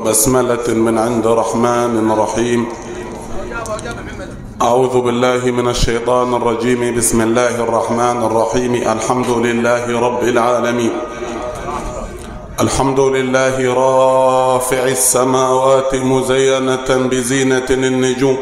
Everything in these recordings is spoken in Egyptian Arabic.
بسملة من عند رحمن رحيم أعوذ بالله من الشيطان الرجيم بسم الله الرحمن الرحيم الحمد لله رب العالمين الحمد لله رافع السماوات مزينة بزينة النجوم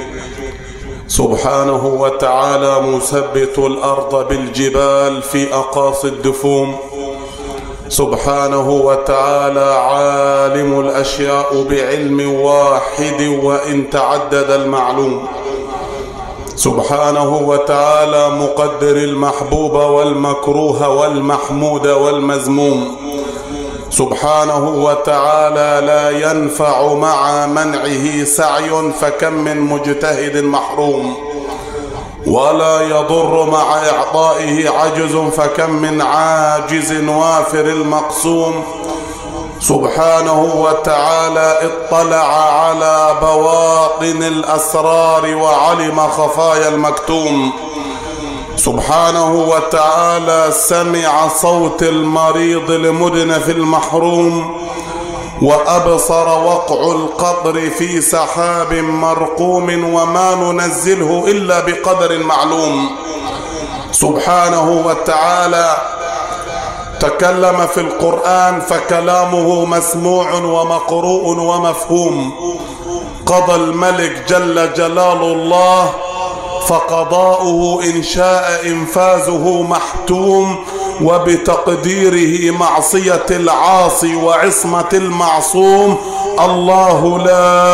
سبحانه وتعالى مثبت الأرض بالجبال في أقاصي الدفوم سبحانه وتعالى عالم الأشياء بعلم واحد وإن تعدد المعلوم سبحانه وتعالى مقدر المحبوب والمكروه والمحمود والمذموم سبحانه وتعالى لا ينفع مع منعه سعي فكم من مجتهد محروم ولا يضر مع إعطائه عجز فكم من عاجز وافر المقسوم سبحانه وتعالى اطلع على بواطن الأسرار وعلم خفايا المكتوم سبحانه وتعالى سمع صوت المريض لمدنف المحروم وأبصر وقع القطر في سحاب مرقوم وما ننزله إلا بقدر معلوم سبحانه وتعالى تكلم في القرآن فكلامه مسموع ومقروء ومفهوم قضى الملك جل جلال الله فقضاؤه إن شاء إنفاذه محتوم وبتقديره معصية العاصي وعصمة المعصوم الله لا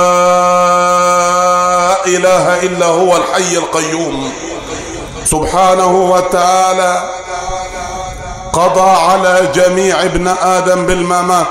إله إلا هو الحي القيوم سبحانه وتعالى قضى على جميع ابن آدم بالممات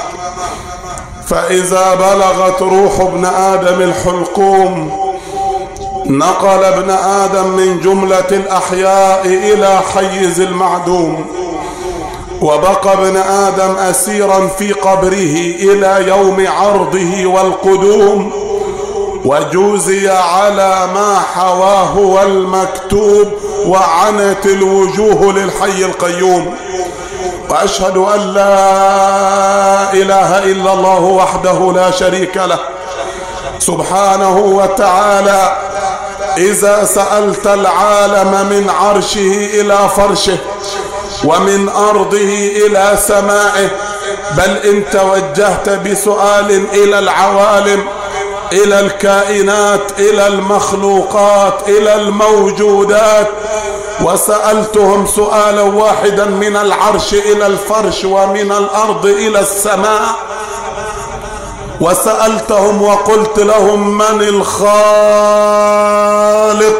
فإذا بلغت روح ابن آدم الحلقوم نقل ابن آدم من جملة الأحياء إلى حيز المعدوم وبقى ابن آدم أسيرا في قبره إلى يوم عرضه والقدوم وجوزي على ما حواه والمكتوب وعنت الوجوه للحي القيوم وأشهد أن لا إله إلا الله وحده لا شريك له سبحانه وتعالى إذا سألت العالم من عرشه إلى فرشه ومن أرضه إلى سمائه بل إن توجهت بسؤال إلى العوالم إلى الكائنات إلى المخلوقات إلى الموجودات وسألتهم سؤالا واحدا من العرش إلى الفرش ومن الأرض إلى السماء وسألتهم وقلت لهم من الخالق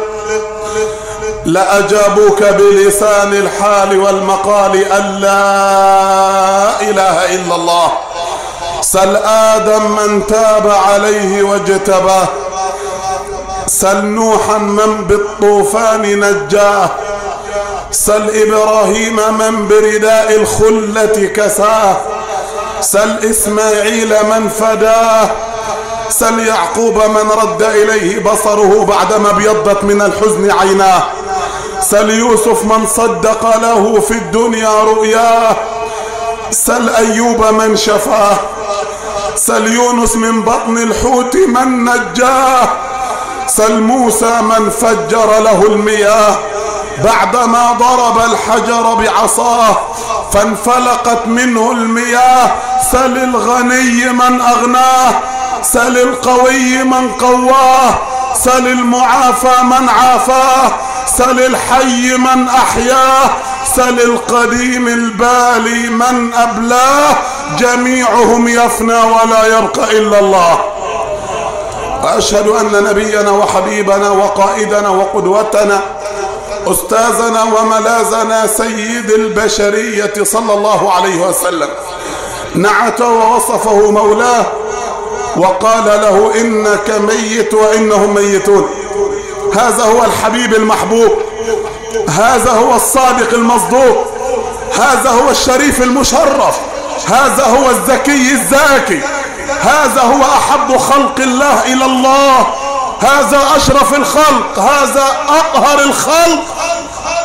لأجابوك بلسان الحال والمقال أن لا إله إلا الله سل آدم من تاب عليه واجتباه سل نوحا من بالطوفان نجاه سل إبراهيم من برداء الخلة كساه سل إسماعيل من فداه سل يعقوب من رد إليه بصره بعدما ابيضت من الحزن عيناه سل يوسف من صدق له في الدنيا رؤياه سل أيوب من شفاه سل يونس من بطن الحوت من نجاه سل موسى من فجر له المياه بعدما ضرب الحجر بعصاه فانفلقت منه المياه سل الغني من أغناه سل القوي من قواه سل المعافى من عافاه سل الحي من أحياه سل القديم البالي من أبلاه جميعهم يفنى ولا يبقى إلا الله وأشهد أن نبينا وحبيبنا وقائدنا وقدوتنا أستاذنا وملاذنا سيد البشرية صلى الله عليه وسلم نعت ووصفه مولاه وقال له إنك ميت وإنهم ميتون هذا هو الحبيب المحبوب هذا هو الصادق المصدوق هذا هو الشريف المشرف هذا هو الذكي الزاكي هذا هو أحب خلق الله إلى الله هذا أشرف الخلق هذا أطهر الخلق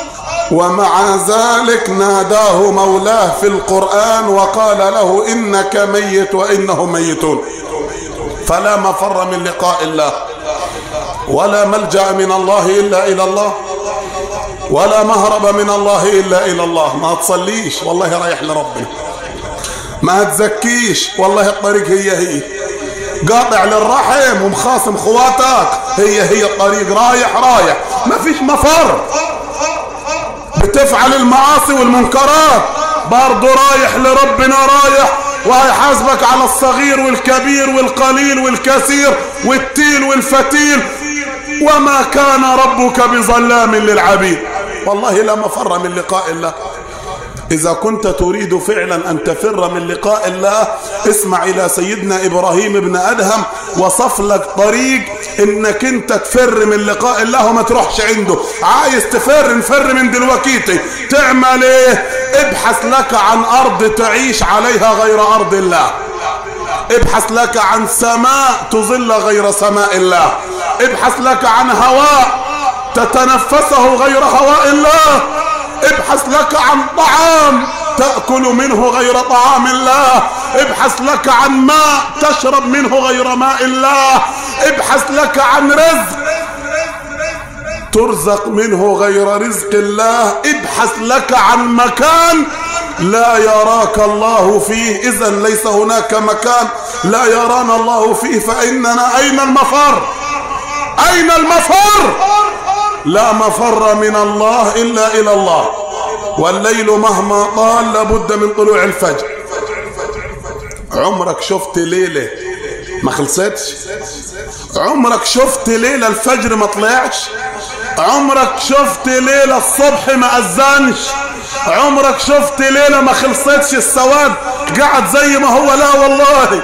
ومع ذلك ناداه مولاه في القرآن وقال له إنك ميت وإنهم ميتون فلا مفر من لقاء الله ولا ملجأ من الله إلا إلى الله ولا مهرب من الله إلا إلى الله ما تصليش والله رايح لربنا ما تزكيش والله الطريق هي هي قاطع للرحم ومخاصم خواتك هي هي الطريق رايح رايح ما فيش مفر بتفعل المعاصي والمنكرات برضو رايح لربنا رايح وهيحاسبك على الصغير والكبير والقليل والكثير والتيل والفتيل وما كان ربك بظلام للعبيد والله لا مفر من لقاء الله إذا كنت تريد فعلا أن تفر من لقاء الله اسمع إلى سيدنا إبراهيم بن أدهم وصف لك طريق إنك أنت تفر من لقاء الله وما تروحش عنده عايز تفر نفر من دلوكيتي تعمل إيه ابحث لك عن أرض تعيش عليها غير أرض الله ابحث لك عن سماء تظل غير سماء الله ابحث لك عن هواء تتنفسه غير هواء الله ابحث لك عن طعام تأكل منه غير طعام الله ابحث لك عن ماء تشرب منه غير ماء الله ابحث لك عن رزق ترزق منه غير رزق الله ابحث لك عن مكان لا يراك الله فيه إذا ليس هناك مكان لا يرانا الله فيه فإننا أين المفر أين المفر لا مفر من الله إلا إلى الله والليل مهما طال لابد من طلوع الفجر عمرك شفت ليلة ما خلصتش عمرك شفت ليلة الفجر ما طلعش عمرك شفت ليلة الصبح ما أذنش عمرك شفت ليلة ما خلصتش السواد قاعد زي ما هو لا والله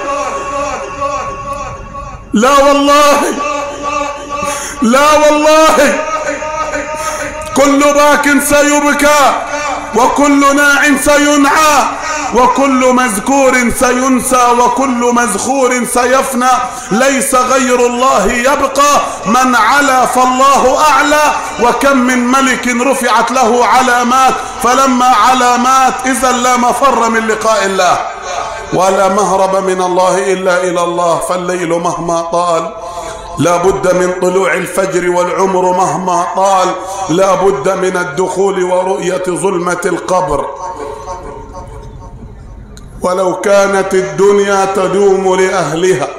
لا والله لا والله كل باك سيبكى وكل ناع سينعى وكل مذكور سينسى وكل مذخور سيفنى ليس غير الله يبقى من علا فالله أعلى وكم من ملك رفعت له علامات فلما علامات إذا لا مفر من لقاء الله ولا مهرب من الله إلا إلى الله فالليل مهما طال لا بد من طلوع الفجر والعمر مهما طال لا بد من الدخول ورؤية ظلمة القبر ولو كانت الدنيا تدوم لأهلها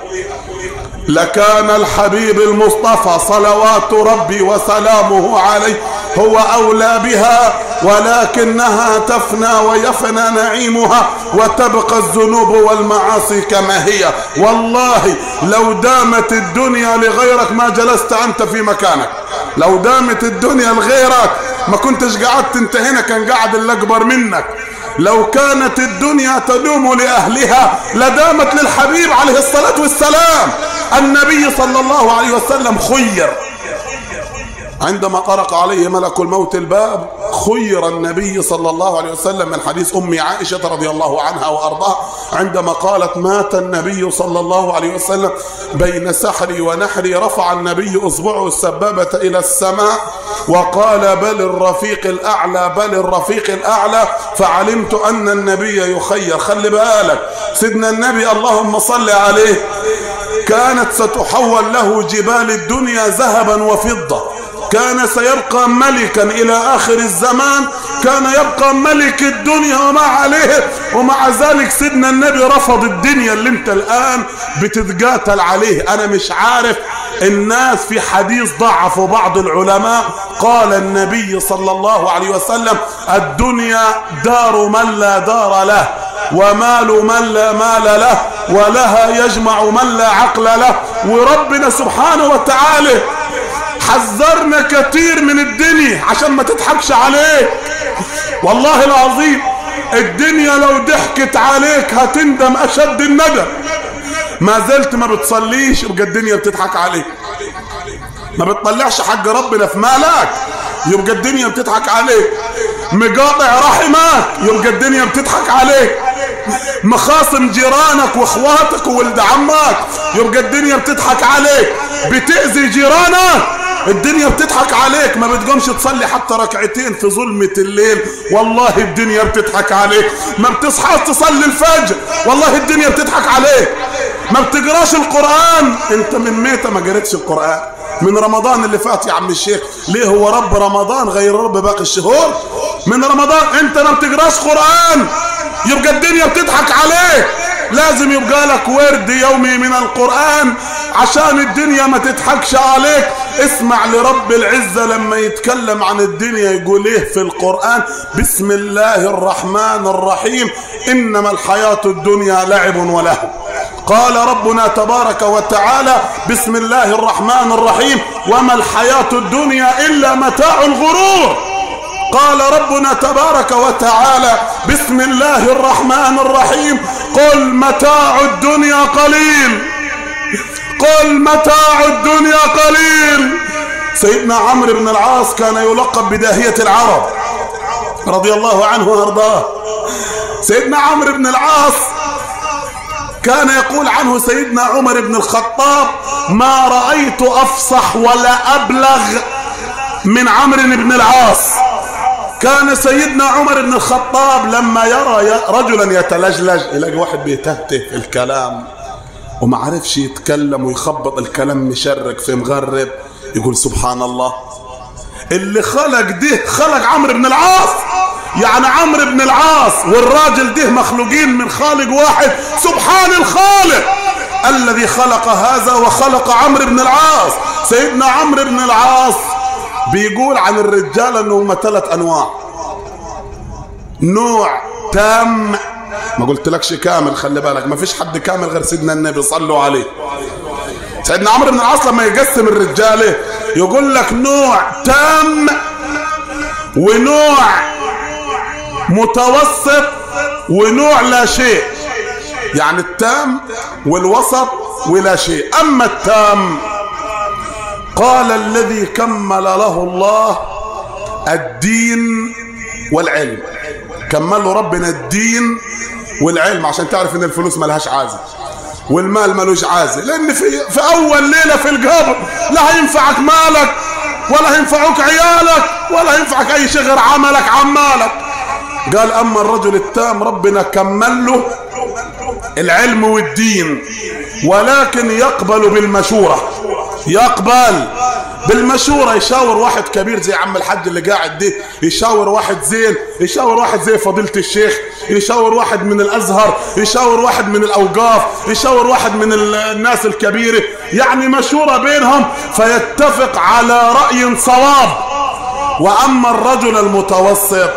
لكان الحبيب المصطفى صلوات ربي وسلامه عليه هو أولى بها ولكنها تفنى ويفنى نعيمها وتبقى الذنوب والمعاصي كما هي والله لو دامت الدنيا لغيرك ما جلست أنت في مكانك لو دامت الدنيا لغيرك ما كنتش قعدت انت هنا كان قاعد اللي أكبر منك لو كانت الدنيا تدوم لأهلها لدامت للحبيب عليه الصلاة والسلام النبي صلى الله عليه وسلم خير عندما طرق عليه ملك الموت الباب خير النبي صلى الله عليه وسلم من حديث أم عائشة رضي الله عنها وأرضاها عندما قالت مات النبي صلى الله عليه وسلم بين سحري ونحري رفع النبي أصبعه السبابة إلى السماء وقال بل الرفيق الأعلى بل الرفيق الأعلى فعلمت أن النبي يخير خلي بالك سيدنا النبي اللهم صل عليه كانت ستحول له جبال الدنيا ذهبا وفضة كان سيبقى ملكا إلى آخر الزمان كان يبقى ملك الدنيا وما عليه ومع ذلك سيدنا النبي رفض الدنيا اللي انت الآن بتتقاتل عليه أنا مش عارف الناس في حديث ضعفوا بعض العلماء قال النبي صلى الله عليه وسلم الدنيا دار من لا دار له ومال من لا مال له ولها يجمع من لا عقل له وربنا سبحانه وتعالى حذرنا كتير من الدنيا عشان ما تضحكش عليك والله العظيم الدنيا لو ضحكت عليك هتندم اشد الندم ما زلت ما بتصليش يبقى الدنيا بتضحك عليك ما بتطلعش حق ربنا في مالك يبقى الدنيا بتضحك عليك مقاطع رحمك يبقى الدنيا بتضحك عليك مخاصم جيرانك واخواتك وولد عمك يبقى الدنيا بتضحك عليك بتأذي جيرانك الدنيا بتضحك عليك ما بتقومش تصلي حتى ركعتين في ظلمة الليل والله الدنيا بتضحك عليك ما بتصحاش تصلي الفجر والله الدنيا بتضحك عليك ما بتقراش القرآن انت من ميتة ما قريتش القرآن من رمضان اللي فات يا عم الشيخ ليه هو رب رمضان غير رب باقي الشهور من رمضان انت ما بتقراش قرآن يبقى الدنيا بتضحك عليك لازم يبقى لك ورد يومي من القرآن عشان الدنيا ما تضحكش عليك اسمع لرب العزة لما يتكلم عن الدنيا يقول ايه في القرآن بسم الله الرحمن الرحيم انما الحياة الدنيا لعب ولهو قال ربنا تبارك وتعالى بسم الله الرحمن الرحيم وما الحياة الدنيا إلا متاع الغرور قال ربنا تبارك وتعالى بسم الله الرحمن الرحيم قل متاع الدنيا قليل قل متاع الدنيا قليل سيدنا عمرو بن العاص كان يلقب بداهية العرب رضي الله عنه وارضاه سيدنا عمرو بن العاص كان يقول عنه سيدنا عمر بن الخطاب ما رأيت أفصح ولا أبلغ من عمرو بن العاص كان سيدنا عمر بن الخطاب لما يرى رجلا يتلجلج يلاقي واحد بيتهته في الكلام وما عرفش يتكلم ويخبط الكلام مشرق في مغرب يقول سبحان الله اللي خلق ده خلق عمرو بن العاص يعني عمرو بن العاص والراجل ده مخلوقين من خالق واحد سبحان الخالق الذي خلق هذا وخلق عمرو بن العاص سيدنا عمرو بن العاص بيقول عن الرجال انهم ثلاث انواع نوع تام ما قلت لكش كامل خلي بالك ما فيش حد كامل غير سيدنا النبي صلوا عليه سيدنا عمرو بن العاص لما يقسم الرجاله يقول لك نوع تام ونوع متوسط ونوع لا شيء يعني التام والوسط ولا شيء اما التام قال الذي كمل له الله الدين والعلم كمل له ربنا الدين والعلم عشان تعرف ان الفلوس ملهاش عازة والمال ملوش عازة لان في, في اول ليلة في القبر لا هينفعك مالك ولا هينفعوك عيالك ولا هينفعك اي شيء غير عملك عمالك قال اما الرجل التام ربنا كمل له العلم والدين ولكن يقبل بالمشورة يقبل بالمشورة يشاور واحد كبير زي عم الحاج اللي قاعد ده يشاور واحد زين يشاور واحد زي فضيلة الشيخ يشاور واحد من الأزهر يشاور واحد من الأوقاف يشاور واحد من الناس الكبيرة يعني مشورة بينهم فيتفق على رأي صواب وأما الرجل المتوسط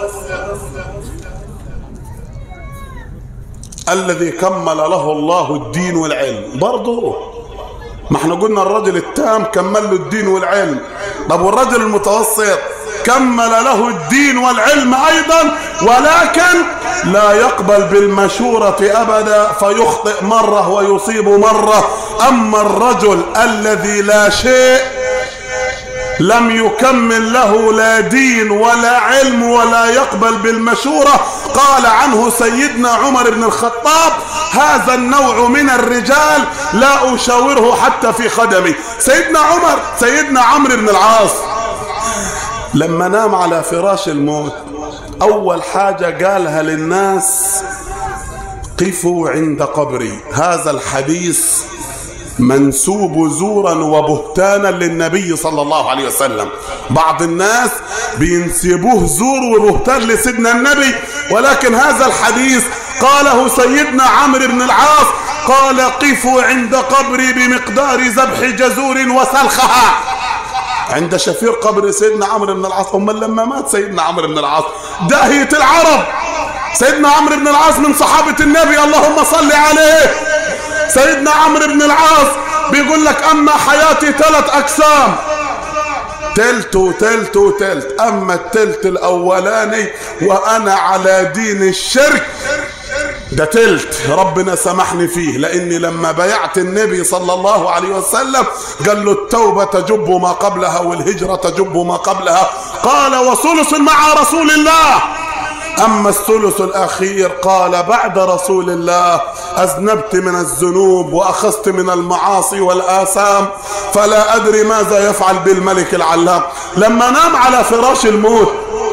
الذي كمل له الله الدين والعلم برضه ما احنا قلنا الرجل التام كمل له الدين والعلم طب والرجل المتوسط كمل له الدين والعلم ايضا ولكن لا يقبل بالمشورة ابدا فيخطئ مرة ويصيب مرة اما الرجل الذي لا شيء لم يكمل له لا دين ولا علم ولا يقبل بالمشورة قال عنه سيدنا عمر بن الخطاب هذا النوع من الرجال لا أشاوره حتى في خدمي سيدنا عمر سيدنا عمرو بن العاص لما نام على فراش الموت أول حاجة قالها للناس قفوا عند قبري هذا الحديث منسوب زورا وبهتانا للنبي صلى الله عليه وسلم بعض الناس بينسبوه زور وبهتان لسيدنا النبي ولكن هذا الحديث قاله سيدنا عمرو بن العاص قال قفوا عند قبري بمقدار ذبح جزور وسلخها عند شفير قبر سيدنا عمرو بن العاص امال لما مات سيدنا عمرو بن العاص داهية العرب سيدنا عمرو بن العاص من صحابة النبي اللهم صل عليه سيدنا عمرو بن العاص بيقول لك اما حياتي ثلاث اقسام تلت وتلت وتلت اما التلت الاولاني وانا على دين الشرك ده تلت ربنا سمحني فيه لاني لما بايعت النبي صلى الله عليه وسلم قال له التوبة تجب ما قبلها والهجرة تجب ما قبلها قال وثلث مع رسول الله أما الثلث الأخير قال بعد رسول الله أذنبت من الذنوب وأخذت من المعاصي والآثام فلا أدري ماذا يفعل بالملك العلام لما نام على فراش الموت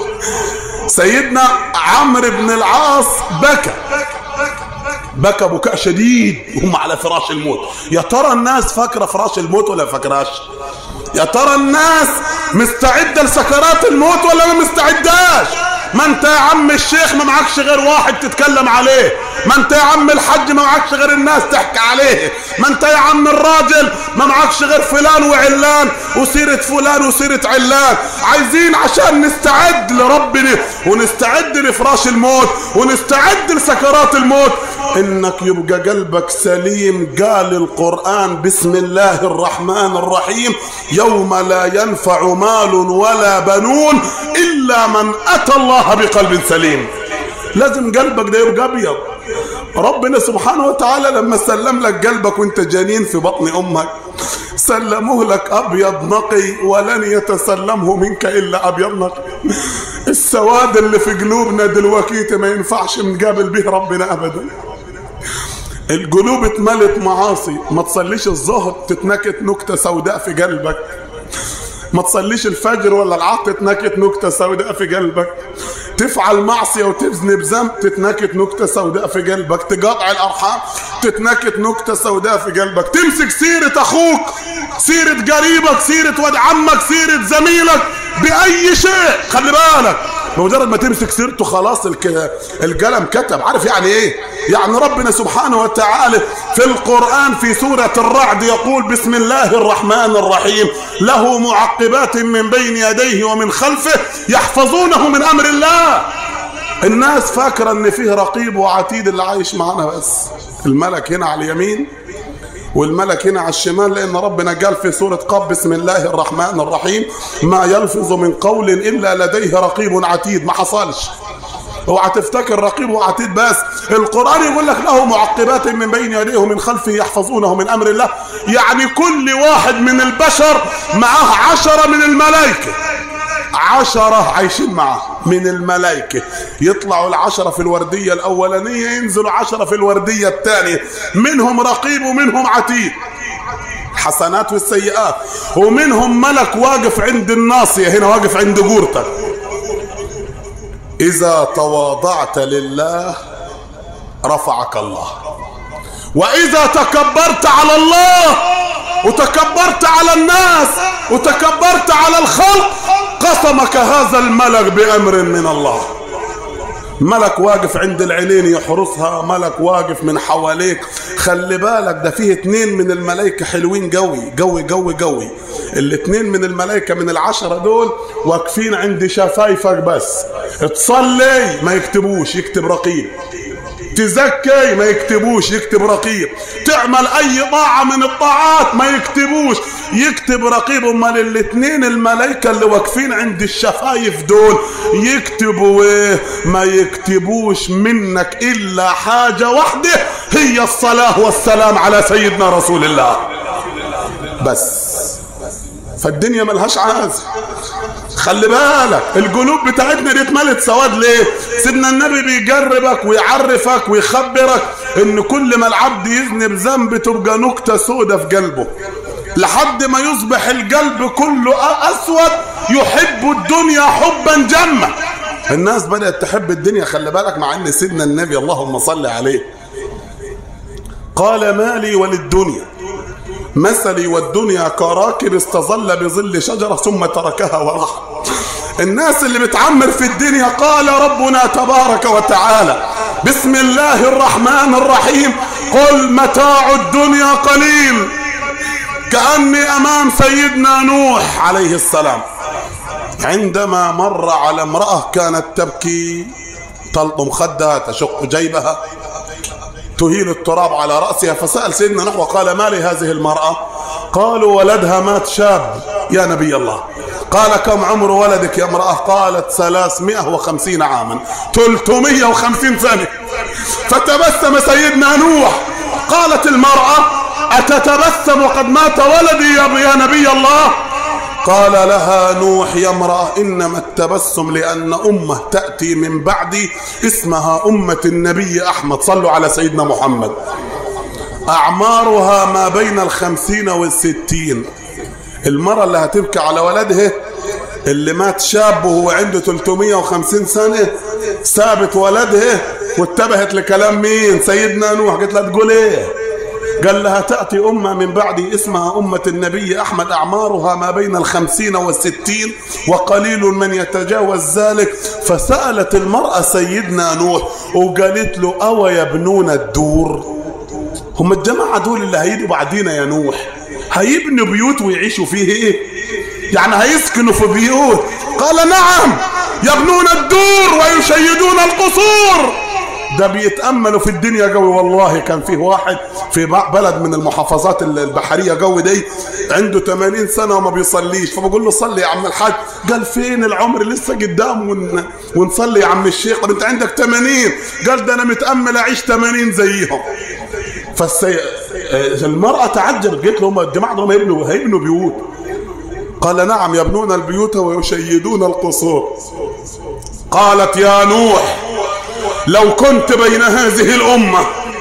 سيدنا عمرو بن العاص بكى بكى بكاء شديد وهم على فراش الموت يا ترى الناس فاكره فراش الموت ولا فاكراش يا ترى الناس مستعده لسكرات الموت ولا ما مستعداش ما انت يا عم الشيخ ما معكش غير واحد تتكلم عليه ما انت يا عم الحج ما معكش غير الناس تحكي عليه ما انت يا عم الراجل ما معكش غير فلان وعلان وسيرة فلان وسيرة علان عايزين عشان نستعد لربنا ونستعد لفراش الموت ونستعد لسكرات الموت انك يبقى قلبك سليم قال القرآن بسم الله الرحمن الرحيم يوم لا ينفع مال ولا بنون الا من اتى الله بقلب سليم لازم قلبك ده يبقى ابيض ربنا سبحانه وتعالى لما سلم لك قلبك وانت جنين في بطن امك سلموه لك ابيض نقي ولن يتسلمه منك الا ابيض نقي السواد اللي في قلوبنا دلوقتي ما ينفعش نقابل به ربنا ابدا القلوب اتملت معاصي ما تصليش الظهر تتنكت نكته سوداء في قلبك ما تصليش الفجر ولا العصر تتنكت نكته سوداء في قلبك تفعل معصيه وتذنب ذنب تتنكت نكته سوداء في قلبك تقاطع الارحام تتنكت نكته سوداء في قلبك تمسك سيره اخوك سيره قريبك سيره ولد عمك سيره زميلك باي شيء خلي بالك بمجرد ما تمسك سيرته خلاص الك... القلم كتب عارف يعني ايه يعني ربنا سبحانه وتعالى في القرآن في سورة الرعد يقول بسم الله الرحمن الرحيم له معقبات من بين يديه ومن خلفه يحفظونه من أمر الله الناس فاكرة ان فيه رقيب وعتيد اللي عايش معانا بس الملك هنا على اليمين والملك هنا على الشمال لان ربنا قال في سوره قاب بسم الله الرحمن الرحيم ما يلفظ من قول الا لديه رقيب عتيد ما حصلش اوعى تفتكر رقيب وعتيد بس القران يقول لك له معقبات من بين يديه ومن خلفه يحفظونه من امر الله يعني كل واحد من البشر معاه عشرة من الملائكه عشرة عايشين معه من الملائكة يطلعوا العشرة في الوردية الأولانية ينزلوا عشرة في الوردية الثانية منهم رقيب ومنهم عتيد الحسنات والسيئات ومنهم ملك واقف عند الناصية هنا واقف عند جورتك إذا تواضعت لله رفعك الله وإذا تكبرت على الله وتكبرت على الناس وتكبرت على الخلق قسمك هذا الملك بأمر من الله ملك واقف عند العينين يحرسها ملك واقف من حواليك خلي بالك ده فيه اتنين من الملائكة حلوين قوي قوي قوي قوي الاتنين من الملائكة من العشرة دول واقفين عند شفايفك بس تصلي ما يكتبوش يكتب رقيب تزكي ما يكتبوش يكتب رقيب تعمل اي طاعة من الطاعات ما يكتبوش يكتب رقيب امال الاثنين الملائكة اللي واقفين عند الشفايف دول يكتبوا ايه ما يكتبوش منك الا حاجة واحدة هي الصلاة والسلام على سيدنا رسول الله بس فالدنيا ملهاش عازة خلي بالك القلوب بتاعتنا دي اتملت سواد ليه سيدنا النبي بيجربك ويعرفك ويخبرك ان كل ما العبد يذنب ذنب تبقى نكتة سودة في قلبه لحد ما يصبح القلب كله اسود يحب الدنيا حبا جما الناس بدأت تحب الدنيا خلي بالك مع ان سيدنا النبي اللهم صل عليه قال مالي وللدنيا مثلي والدنيا كراكب استظل بظل شجرة ثم تركها وراح الناس اللي بتعمر في الدنيا قال ربنا تبارك وتعالى بسم الله الرحمن الرحيم قل متاع الدنيا قليل كأني أمام سيدنا نوح عليه السلام عندما مر على امرأة كانت تبكي تلطم خدها تشق جيبها تهيل التراب على رأسها فسأل سيدنا نوح وقال ما لهذه المرأة قالوا ولدها مات شاب يا نبي الله قال كم عمر ولدك يا امرأة قالت ثلاثمائة وخمسين عاما ثلاثمائة وخمسين سنة فتبسم سيدنا نوح قالت المرأة أتتبسم وقد مات ولدي يا نبي الله قال لها نوح يا امرأة إنما التبسم لأن أمة تأتي من بعدي اسمها أمة النبي أحمد صلوا على سيدنا محمد أعمارها ما بين الخمسين والستين المرأة اللي هتبكي على ولدها اللي مات شاب وهو عنده 350 سنة سابت ولدها واتبهت لكلام مين سيدنا نوح قلت لها تقول ايه قال لها تأتي أمة من بعدي اسمها أمة النبي أحمد أعمارها ما بين الخمسين والستين وقليل من يتجاوز ذلك فسألت المرأة سيدنا نوح وقالت له أو يبنون الدور هم الجماعة دول اللي هيجوا بعدينا يا نوح هيبنوا بيوت ويعيشوا فيه ايه يعني هيسكنوا في بيوت قال نعم يبنون الدور ويشيدون القصور ده بيتأملوا في الدنيا قوي والله كان فيه واحد في بلد من المحافظات البحرية قوي دي عنده 80 سنة وما بيصليش فبقول له صلي يا عم الحاج قال فين العمر لسه قدام ون... ونصلي يا عم الشيخ طب انت عندك 80 قال ده انا متأمل اعيش 80 زيهم فالسي... المرأة تعجبت قالت لهم الجماعة دول هيبنوا هيبنوا بيوت قال نعم يبنون البيوت ويشيدون القصور قالت يا نوح لو كنت بين هذه الأمة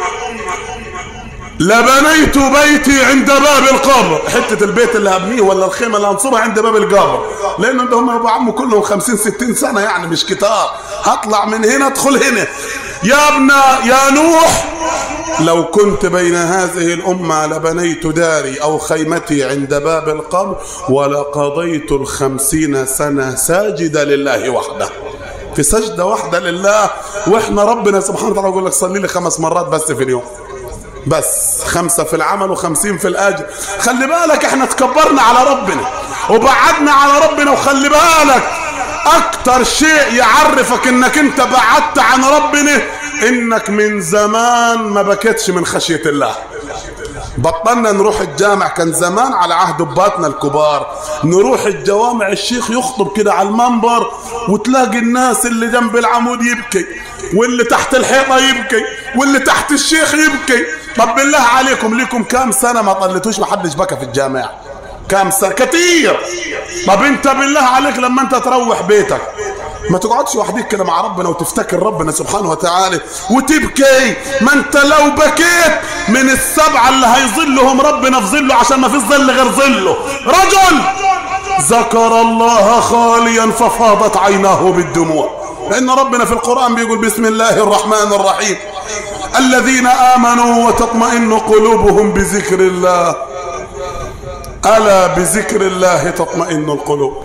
لبنيت بيتي عند باب القبر حتة البيت اللي هبنيه ولا الخيمة اللي هنصبها عند باب القبر لأن هم أبو عمه كلهم خمسين ستين سنة يعني مش كتار هطلع من هنا ادخل هنا يا ابن يا نوح لو كنت بين هذه الأمة لبنيت داري أو خيمتي عند باب القبر ولقضيت الخمسين سنة ساجدة لله وحده في سجدة واحدة لله واحنا ربنا سبحانه وتعالى يقول لك صلي لي خمس مرات بس في اليوم بس خمسة في العمل وخمسين في الأجر خلي بالك احنا تكبرنا على ربنا وبعدنا على ربنا وخلي بالك اكتر شيء يعرفك انك انت بعدت عن ربنا انك من زمان ما بكتش من خشية الله بطلنا نروح الجامع كان زمان على عهد اباتنا الكبار نروح الجوامع الشيخ يخطب كده على المنبر وتلاقي الناس اللي جنب العمود يبكي واللي تحت الحيطة يبكي واللي تحت الشيخ يبكي طب بالله عليكم ليكم كام سنة ما طلتوش ما حدش بكى في الجامع كام سنة كتير طب انت بالله عليك لما انت تروح بيتك ما تقعدش وحدك كده مع ربنا وتفتكر ربنا سبحانه وتعالى وتبكي ما انت لو بكيت من السبعة اللي هيظلهم ربنا في ظله عشان ما فيش ظل غير ظله رجل ذكر الله خاليا ففاضت عيناه بالدموع لأن ربنا في القرآن بيقول بسم الله الرحمن الرحيم الذين آمنوا وتطمئن قلوبهم بذكر الله ألا بذكر الله تطمئن القلوب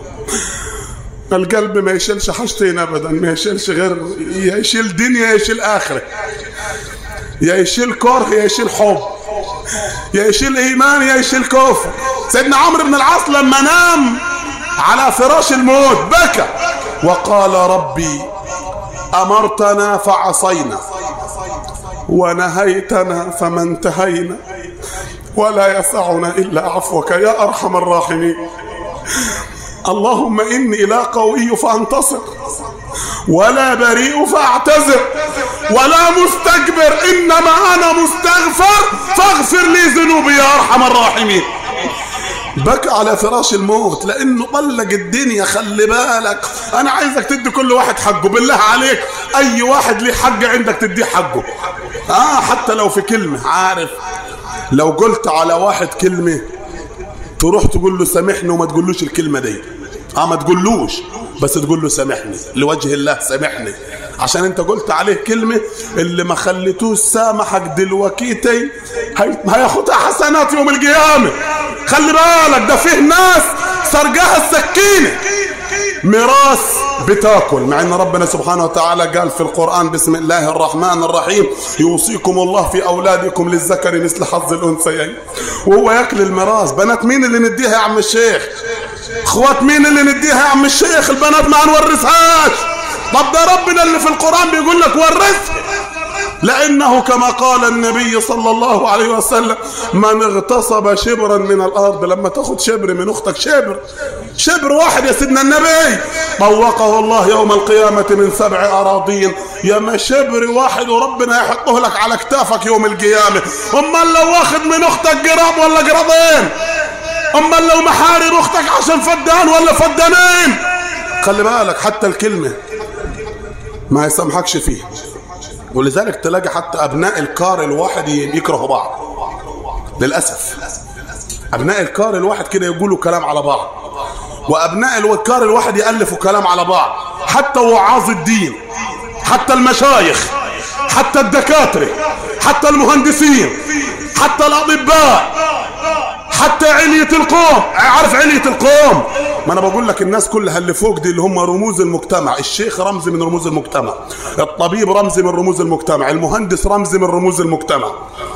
القلب ما يشيلش حاجتين ابدا ما يشيلش غير يا يشيل دنيا يا يشيل اخره يا يشيل كره يا يشيل حب يا يشيل ايمان يا يشيل كفر سيدنا عمرو بن العاص لما نام على فراش الموت بكى وقال ربي امرتنا فعصينا ونهيتنا فما انتهينا ولا يسعنا الا عفوك يا ارحم الراحمين اللهم إني لا قوي فأنتصر ولا بريء فأعتذر ولا مستكبر إنما أنا مستغفر فاغفر لي ذنوبي يا أرحم الراحمين بكى على فراش الموت لانه طلق الدنيا خلي بالك انا عايزك تدي كل واحد حقه بالله عليك اي واحد ليه حق عندك تديه حقه اه حتى لو في كلمه عارف لو قلت على واحد كلمه تروح تقول له سامحني وما تقولوش الكلمة دي اه ما تقولوش بس تقول له سامحني لوجه الله سامحني عشان انت قلت عليه كلمة اللي ما خليتوش سامحك دلوقتي هياخدها حسنات يوم القيامة خلي بالك ده فيه ناس سرقاها السكينة ميراث بتاكل مع ان ربنا سبحانه وتعالى قال في القرآن بسم الله الرحمن الرحيم يوصيكم الله في اولادكم للذكر مثل حظ الانثيين وهو ياكل الميراث بنات مين اللي نديها يا عم الشيخ اخوات مين اللي نديها يا عم الشيخ البنات ما نورثهاش طب ده ربنا اللي في القرآن بيقول لك ورثها لأنه كما قال النبي صلى الله عليه وسلم من اغتصب شبرا من الأرض لما تاخد شبر من أختك شبر شبر واحد يا سيدنا النبي طوقه الله يوم القيامة من سبع أراضين يا ما شبر واحد وربنا يحطه لك على كتافك يوم القيامة أمال لو واخد من أختك قراب ولا قرابين اما لو محارب اختك عشان فدان ولا فدانين خلي بالك حتى الكلمة ما يسامحكش فيها ولذلك تلاقي حتى ابناء الكار الواحد يكرهوا بعض للاسف ابناء الكار الواحد كده يقولوا كلام على بعض وابناء الكار الواحد يالفوا كلام على بعض حتى وعاظ الدين حتى المشايخ حتى الدكاتره حتى المهندسين حتى الاطباء حتى علية القوم عارف علية القوم ما انا بقول لك الناس كلها اللي فوق دي اللي هم رموز المجتمع الشيخ رمز من رموز المجتمع الطبيب رمز من رموز المجتمع المهندس رمز من رموز المجتمع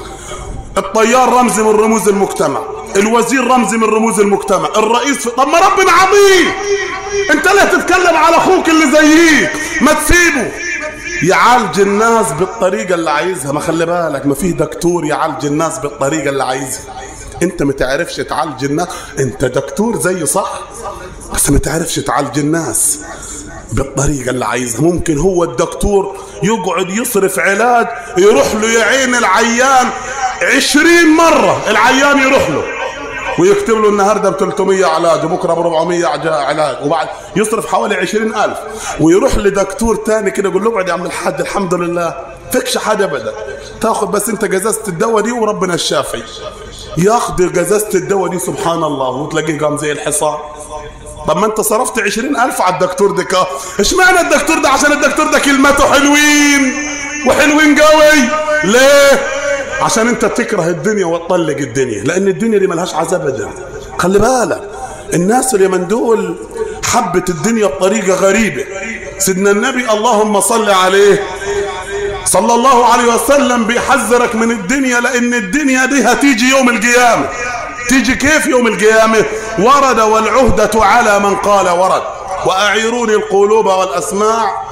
الطيار رمز من رموز المجتمع الوزير رمز من رموز المجتمع الرئيس في... طب ما ربنا عظيم انت ليه تتكلم على اخوك اللي زيك ما تسيبه يعالج الناس بالطريقة اللي عايزها ما خلي بالك ما فيه دكتور يعالج الناس بالطريقة اللي عايزها انت ما تعرفش تعالج الناس انت دكتور زي صح بس ما تعرفش تعالج الناس بالطريقة اللي عايزها ممكن هو الدكتور يقعد يصرف علاج يروح له يعين العيان عشرين مرة العيان يروح له ويكتب له النهارده ب 300 علاج وبكره ب 400 علاج وبعد يصرف حوالي 20000 ويروح لدكتور تاني كده يقول له اقعد يا عم الحاج الحمد لله فيكش حاجه ابدا تاخد بس انت جزازه الدواء دي وربنا الشافي ياخد جزازه الدواء دي سبحان الله وتلاقيه قام زي الحصان طب ما انت صرفت عشرين ألف على الدكتور ده كا اشمعنى الدكتور ده عشان الدكتور ده كلمته حلوين وحلوين قوي ليه عشان انت تكره الدنيا وتطلق الدنيا لان الدنيا دي ملهاش عذاب ابدا خلي بالك الناس اليمن دول حبت الدنيا بطريقة غريبة سيدنا النبي اللهم صل عليه صلى الله عليه وسلم بيحذرك من الدنيا لان الدنيا دي هتيجي يوم القيامة تيجي كيف يوم القيامة ورد والعهدة على من قال ورد وأعيروني القلوب والأسماع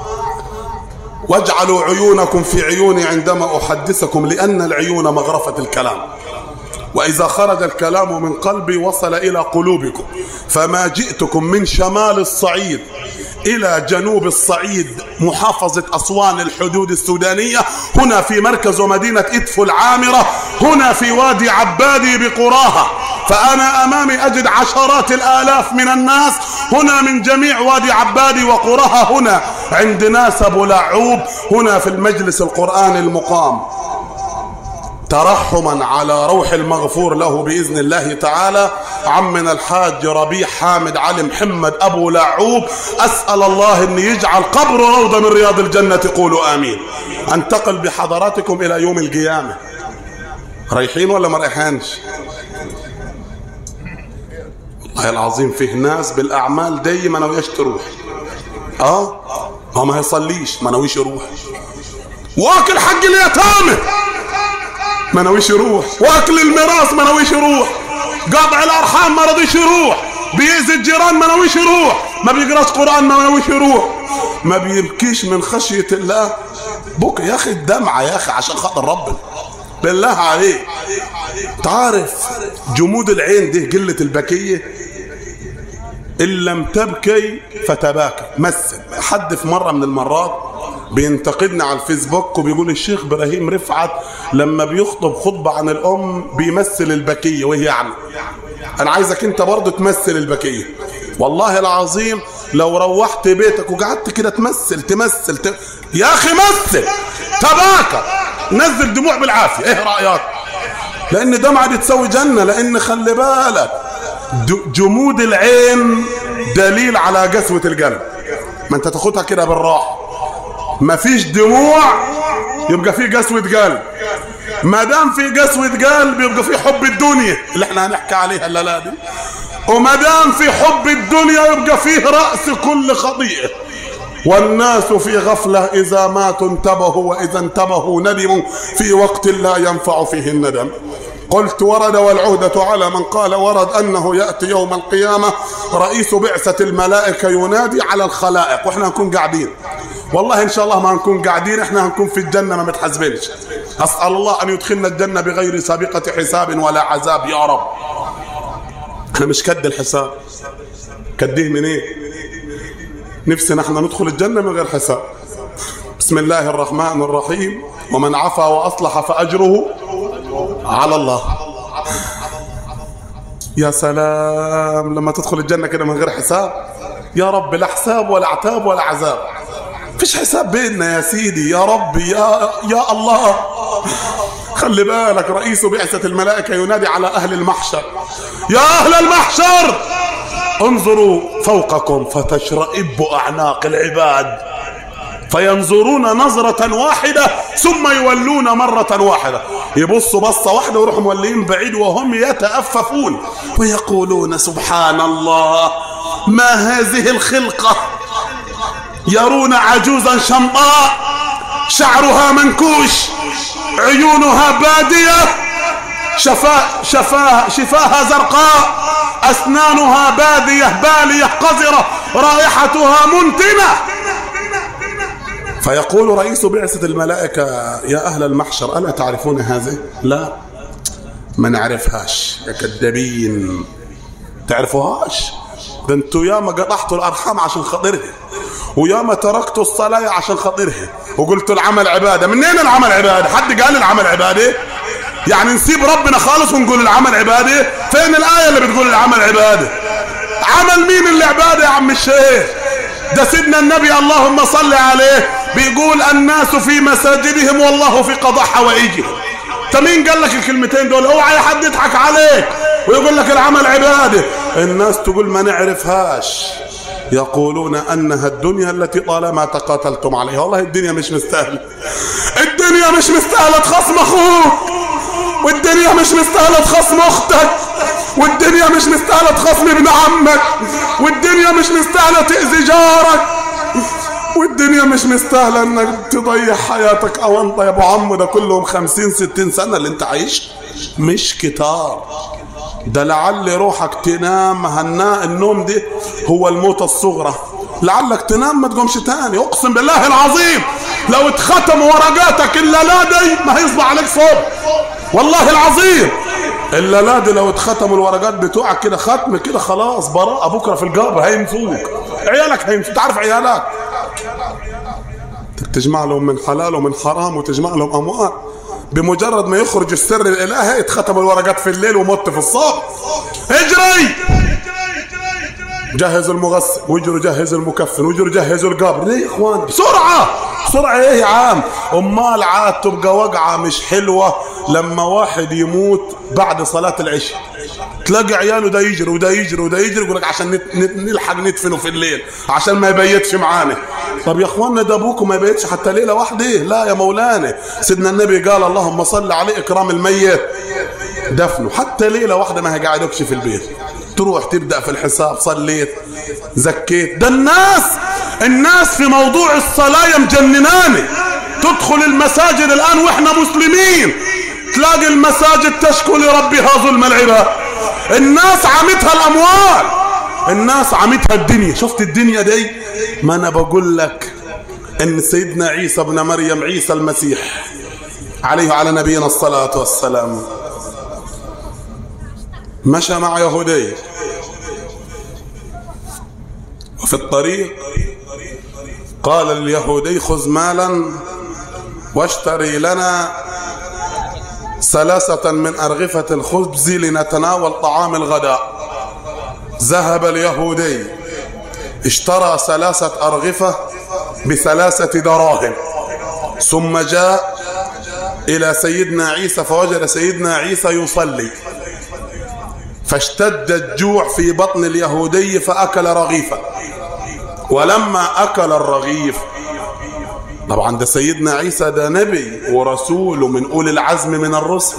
واجعلوا عيونكم في عيوني عندما أحدثكم لأن العيون مغرفة الكلام وإذا خرج الكلام من قلبي وصل إلى قلوبكم فما جئتكم من شمال الصعيد إلى جنوب الصعيد محافظة أسوان الحدود السودانية هنا في مركز ومدينة إدفو العامرة هنا في وادي عبادي بقراها فأنا أمامي أجد عشرات الآلاف من الناس هنا من جميع وادي عبادي وقراها هنا عند ناس أبو لعوب هنا في المجلس القرآن المقام ترحما على روح المغفور له بإذن الله تعالى عمنا الحاج ربيع حامد علي محمد أبو لعوب أسأل الله أن يجعل قبر روضة من رياض الجنة قولوا آمين أنتقل بحضراتكم إلى يوم القيامة رايحين ولا ما رايحينش والله العظيم فيه ناس بالأعمال دي ما ناويش تروح اه هو ما يصليش ما ناويش يروح واكل حق اليتامى ما ناويش يروح واكل الميراث ما ناويش يروح قطع الارحام ما رضيش يروح بيأذي الجيران ما ناويش يروح ما بيقراش قران ما ناويش يروح ما بيبكيش من خشيه الله بك يا اخي الدمعه يا اخي عشان خاطر ربنا بالله عليك تعرف جمود العين دي قله البكيه ان لم تبكي فتباكى مثل حد في مره من المرات بينتقدنا على الفيسبوك وبيقول الشيخ ابراهيم رفعت لما بيخطب خطبه عن الام بيمثل البكيه وهي يعني انا عايزك انت برضه تمثل البكيه والله العظيم لو روحت بيتك وقعدت كده تمثل تمثل ت... يا اخي مثل تباكى نزل دموع بالعافيه ايه رايك لان دمعه دي تسوي جنه لان خلي بالك جمود العين دليل على قسوه القلب ما انت تاخدها كده بالراحه ما فيش دموع يبقى في قسوة قلب ما دام في قسوة قلب يبقى في حب الدنيا اللي احنا هنحكي عليها الليلة دي وما دام في حب الدنيا يبقى فيه رأس كل خطيئة والناس في غفلة إذا ماتوا انتبهوا وإذا انتبهوا ندموا في وقت لا ينفع فيه الندم قلت ورد والعهدة على من قال ورد أنه يأتي يوم القيامة رئيس بعثة الملائكة ينادي على الخلائق وإحنا نكون قاعدين والله إن شاء الله ما نكون قاعدين إحنا هنكون في الجنة ما متحاسبينش أسأل الله أن يدخلنا الجنة بغير سابقة حساب ولا عذاب يا رب احنا مش كد الحساب كديه من ايه نفسنا احنا ندخل الجنة من غير حساب بسم الله الرحمن الرحيم ومن عفا وأصلح فأجره على الله يا سلام لما تدخل الجنة كده من غير حساب يا رب لا حساب ولا عتاب ولا عذاب فيش حساب بيننا يا سيدي يا رب يا يا الله خلي بالك رئيس بعثة الملائكة ينادي على أهل المحشر يا أهل المحشر انظروا فوقكم فتشرئب أعناق العباد فينظرون نظرة واحدة ثم يولون مرة واحدة يبصوا بصة واحدة ويروحوا مولين بعيد وهم يتأففون ويقولون سبحان الله ما هذه الخلقة يرون عجوزا شمطاء شعرها منكوش عيونها بادية شفاه شفاه شفاها زرقاء أسنانها بادية بالية قذرة رائحتها منتنة فيقول رئيس بعثة الملائكة يا أهل المحشر ألا تعرفون هذه؟ لا ما نعرفهاش يا كذابين تعرفوهاش ده انتوا ياما قطعتوا الأرحام عشان خاطرها وياما تركتوا الصلاة عشان خاطرها وقلتوا العمل عبادة منين العمل عبادة؟ حد قال العمل عبادة؟ يعني نسيب ربنا خالص ونقول العمل عبادة فين الآية اللي بتقول العمل عبادة عمل مين اللي عبادة يا عم الشيخ ده سيدنا النبي اللهم صل عليه بيقول الناس في مساجدهم والله في قضاء حوائجهم انت مين قال لك الكلمتين دول اوعى حد يضحك عليك ويقول لك العمل عباده الناس تقول ما نعرفهاش يقولون انها الدنيا التي طالما تقاتلتم عليها والله الدنيا مش مستاهله الدنيا مش مستاهله تخصم اخوك والدنيا مش مستاهله تخصم اختك والدنيا مش مستاهله تخصم ابن عمك والدنيا مش مستاهله تاذي جارك والدنيا مش مستاهلة انك تضيع حياتك او انت يا ابو عمو ده كلهم خمسين ستين سنة اللي انت عايش مش كتار ده لعل روحك تنام هناء النوم دي هو الموت الصغرى لعلك تنام ما تقومش تاني اقسم بالله العظيم لو اتختموا ورقاتك الا لا دي ما هيصبح عليك صبح والله العظيم الا لا دي لو اتختموا الورقات بتوعك كده ختم كده خلاص براءة بكره في القبر هينفوك عيالك هينفوك تعرف عيالك تجمع لهم من حلال ومن حرام وتجمع لهم اموال بمجرد ما يخرج السر الالهي اتختم الورقات في الليل ومت في الصبح اجري جهز المغسل واجروا جهز المكفن واجروا جهزوا القبر ليه يا اخوان بسرعه بسرعه ايه يا عام امال عاد تبقى وقعه مش حلوه لما واحد يموت بعد صلاه العشاء تلاقي عياله ده يجري وده يجري وده يجري يقول لك عشان نت نت نلحق ندفنه في الليل عشان ما يبيتش معانا طب يا اخوانا ده ابوكم ما يبيتش حتى ليله واحده لا يا مولانا سيدنا النبي قال اللهم صل عليه اكرام الميت دفنه حتى ليله واحده ما هيقعدكش في البيت تروح تبدا في الحساب صليت زكيت ده الناس الناس في موضوع الصلاه مجنناني تدخل المساجد الان واحنا مسلمين تلاقي المساجد تشكو لربها ظلم العباد الناس عمتها الاموال الناس عمتها الدنيا شفت الدنيا دي ما انا بقول لك ان سيدنا عيسى ابن مريم عيسى المسيح عليه وعلى نبينا الصلاة والسلام مشى مع يهودي وفي الطريق قال اليهودي خذ مالا واشتري لنا ثلاثة من أرغفة الخبز لنتناول طعام الغداء ذهب اليهودي اشترى ثلاثة أرغفة بثلاثة دراهم ثم جاء إلى سيدنا عيسى فوجد سيدنا عيسى يصلي فاشتد الجوع في بطن اليهودي فأكل رغيفا ولما أكل الرغيف طبعا ده سيدنا عيسى ده نبي ورسول من أولي العزم من الرسل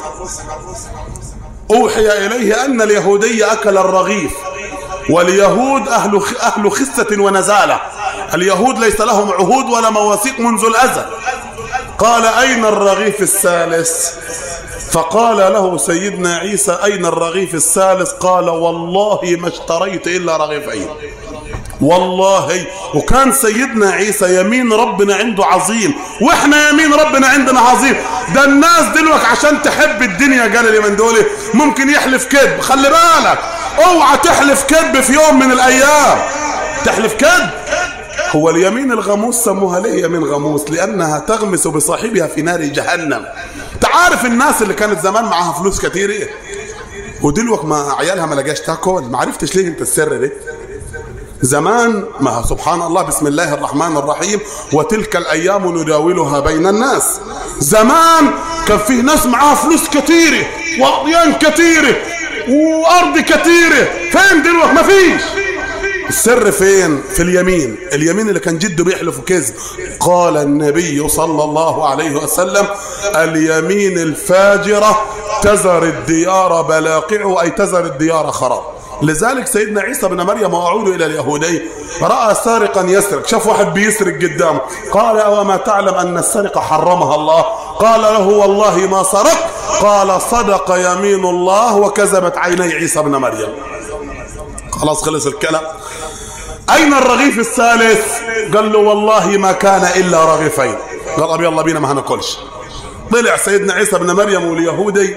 أوحي إليه أن اليهودي أكل الرغيف واليهود أهل أهل خسة ونزالة اليهود ليس لهم عهود ولا مواثيق منذ الأزل قال أين الرغيف الثالث فقال له سيدنا عيسى أين الرغيف الثالث قال والله ما اشتريت إلا رغيفين والله وكان سيدنا عيسى يمين ربنا عنده عظيم واحنا يمين ربنا عندنا عظيم ده الناس دلوقتي عشان تحب الدنيا قال لي من دول ممكن يحلف كذب خلي بالك اوعى تحلف كذب في يوم من الايام تحلف كذب هو اليمين الغموس سموها ليه يمين غموس لانها تغمس بصاحبها في نار جهنم تعرف الناس اللي كانت زمان معاها فلوس كتير ايه ودلوك ما عيالها ما لقاش تاكل ما عرفتش ليه انت السر ده زمان ما سبحان الله بسم الله الرحمن الرحيم وتلك الايام نداولها بين الناس زمان كان فيه ناس معاها فلوس كتيره واطيان كتيره وارض كتيره فين دلوقتي ما فيش السر فين في اليمين اليمين اللي كان جده بيحلف كذب قال النبي صلى الله عليه وسلم اليمين الفاجرة تزر الديار بلاقع أي تزر الديار خراب لذلك سيدنا عيسى بن مريم وأعود إلى اليهودي رأى سارقا يسرق شاف واحد بيسرق قدامه قال أوما تعلم أن السرقة حرمها الله قال له والله ما سرق قال صدق يمين الله وكذبت عيني عيسى بن مريم خلاص خلص الكلام أين الرغيف الثالث قال له والله ما كان إلا رغيفين قال طب يلا بينا ما هناكلش طلع سيدنا عيسى بن مريم واليهودي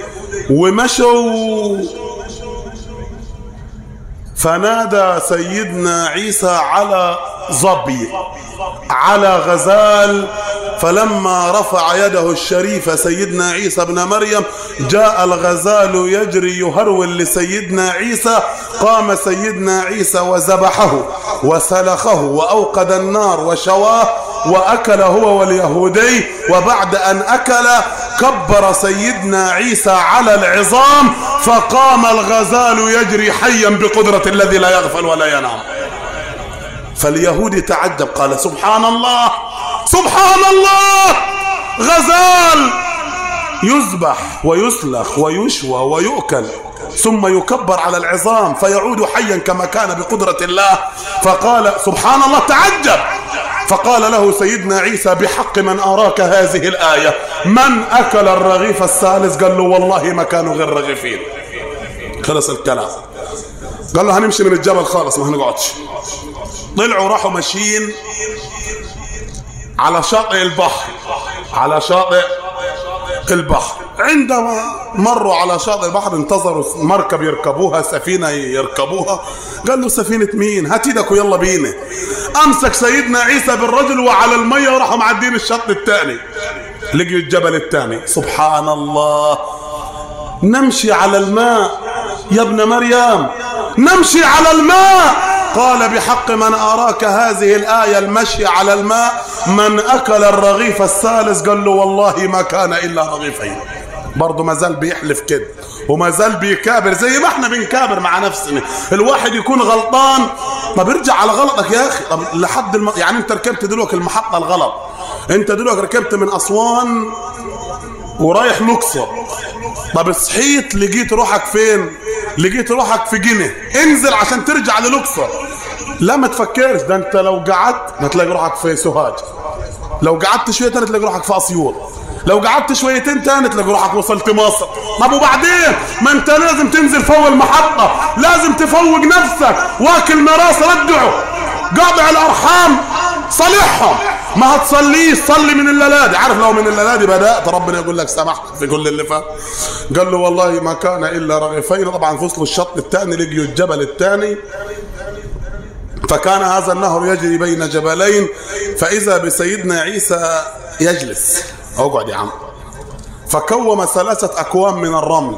ومشوا فنادى سيدنا عيسى على ظبي على غزال فلما رفع يده الشريفة سيدنا عيسى بن مريم جاء الغزال يجري يهرول لسيدنا عيسى قام سيدنا عيسى وذبحه وسلخه وأوقد النار وشواه وأكل هو واليهودي وبعد أن أكل كبر سيدنا عيسى على العظام فقام الغزال يجري حيا بقدرة الذي لا يغفل ولا ينام فاليهودي تعجب قال سبحان الله سبحان الله غزال يذبح ويسلخ ويشوى ويؤكل ثم يكبر على العظام فيعود حيا كما كان بقدرة الله فقال سبحان الله تعجب فقال له سيدنا عيسى بحق من أراك هذه الآية من أكل الرغيف الثالث قال له والله ما كانوا غير رغيفين خلص الكلام قال له هنمشي من الجبل خالص ما هنقعدش طلعوا راحوا ماشيين على شاطئ البحر على شاطئ البحر عندما مروا على شاطئ البحر انتظروا مركب يركبوها سفينة يركبوها قال له سفينة مين هات ايدك ويلا بينا امسك سيدنا عيسى بالرجل وعلى المية وراحوا معدين الشط الثاني لقيوا الجبل الثاني سبحان الله نمشي على الماء يا ابن مريم نمشي على الماء قال بحق من أراك هذه الآية المشي على الماء من أكل الرغيف الثالث قال له والله ما كان إلا رغيفين برضه ما زال بيحلف كده وما زال بيكابر زي ما احنا بنكابر مع نفسنا الواحد يكون غلطان طب ارجع على غلطك يا اخي طب لحد الم... يعني انت ركبت دلوقتي المحطه الغلط انت دلوقتي ركبت من اسوان ورايح لوكسور طب صحيت لقيت روحك فين لقيت روحك في جنة انزل عشان ترجع للوكسور لا ما تفكرش ده انت لو قعدت ما تلاقي روحك في سوهاج لو قعدت شويه تاني تلاقي روحك في اسيوط لو قعدت شويتين تاني تلاقي روحك وصلت مصر طب وبعدين ما انت لازم تنزل فوق المحطة لازم تفوق نفسك واكل مراس ردعه قاطع الارحام صالحهم ما هتصليش صلي من الليلادي عارف لو من الليلادي بدأت ربنا يقول لك سمحت في كل اللي فات قال له والله ما كان إلا رغيفين طبعا فصلوا الشط الثاني لقيوا الجبل الثاني فكان هذا النهر يجري بين جبلين فإذا بسيدنا عيسى يجلس اقعد يا عم فكوم ثلاثة أكوام من الرمل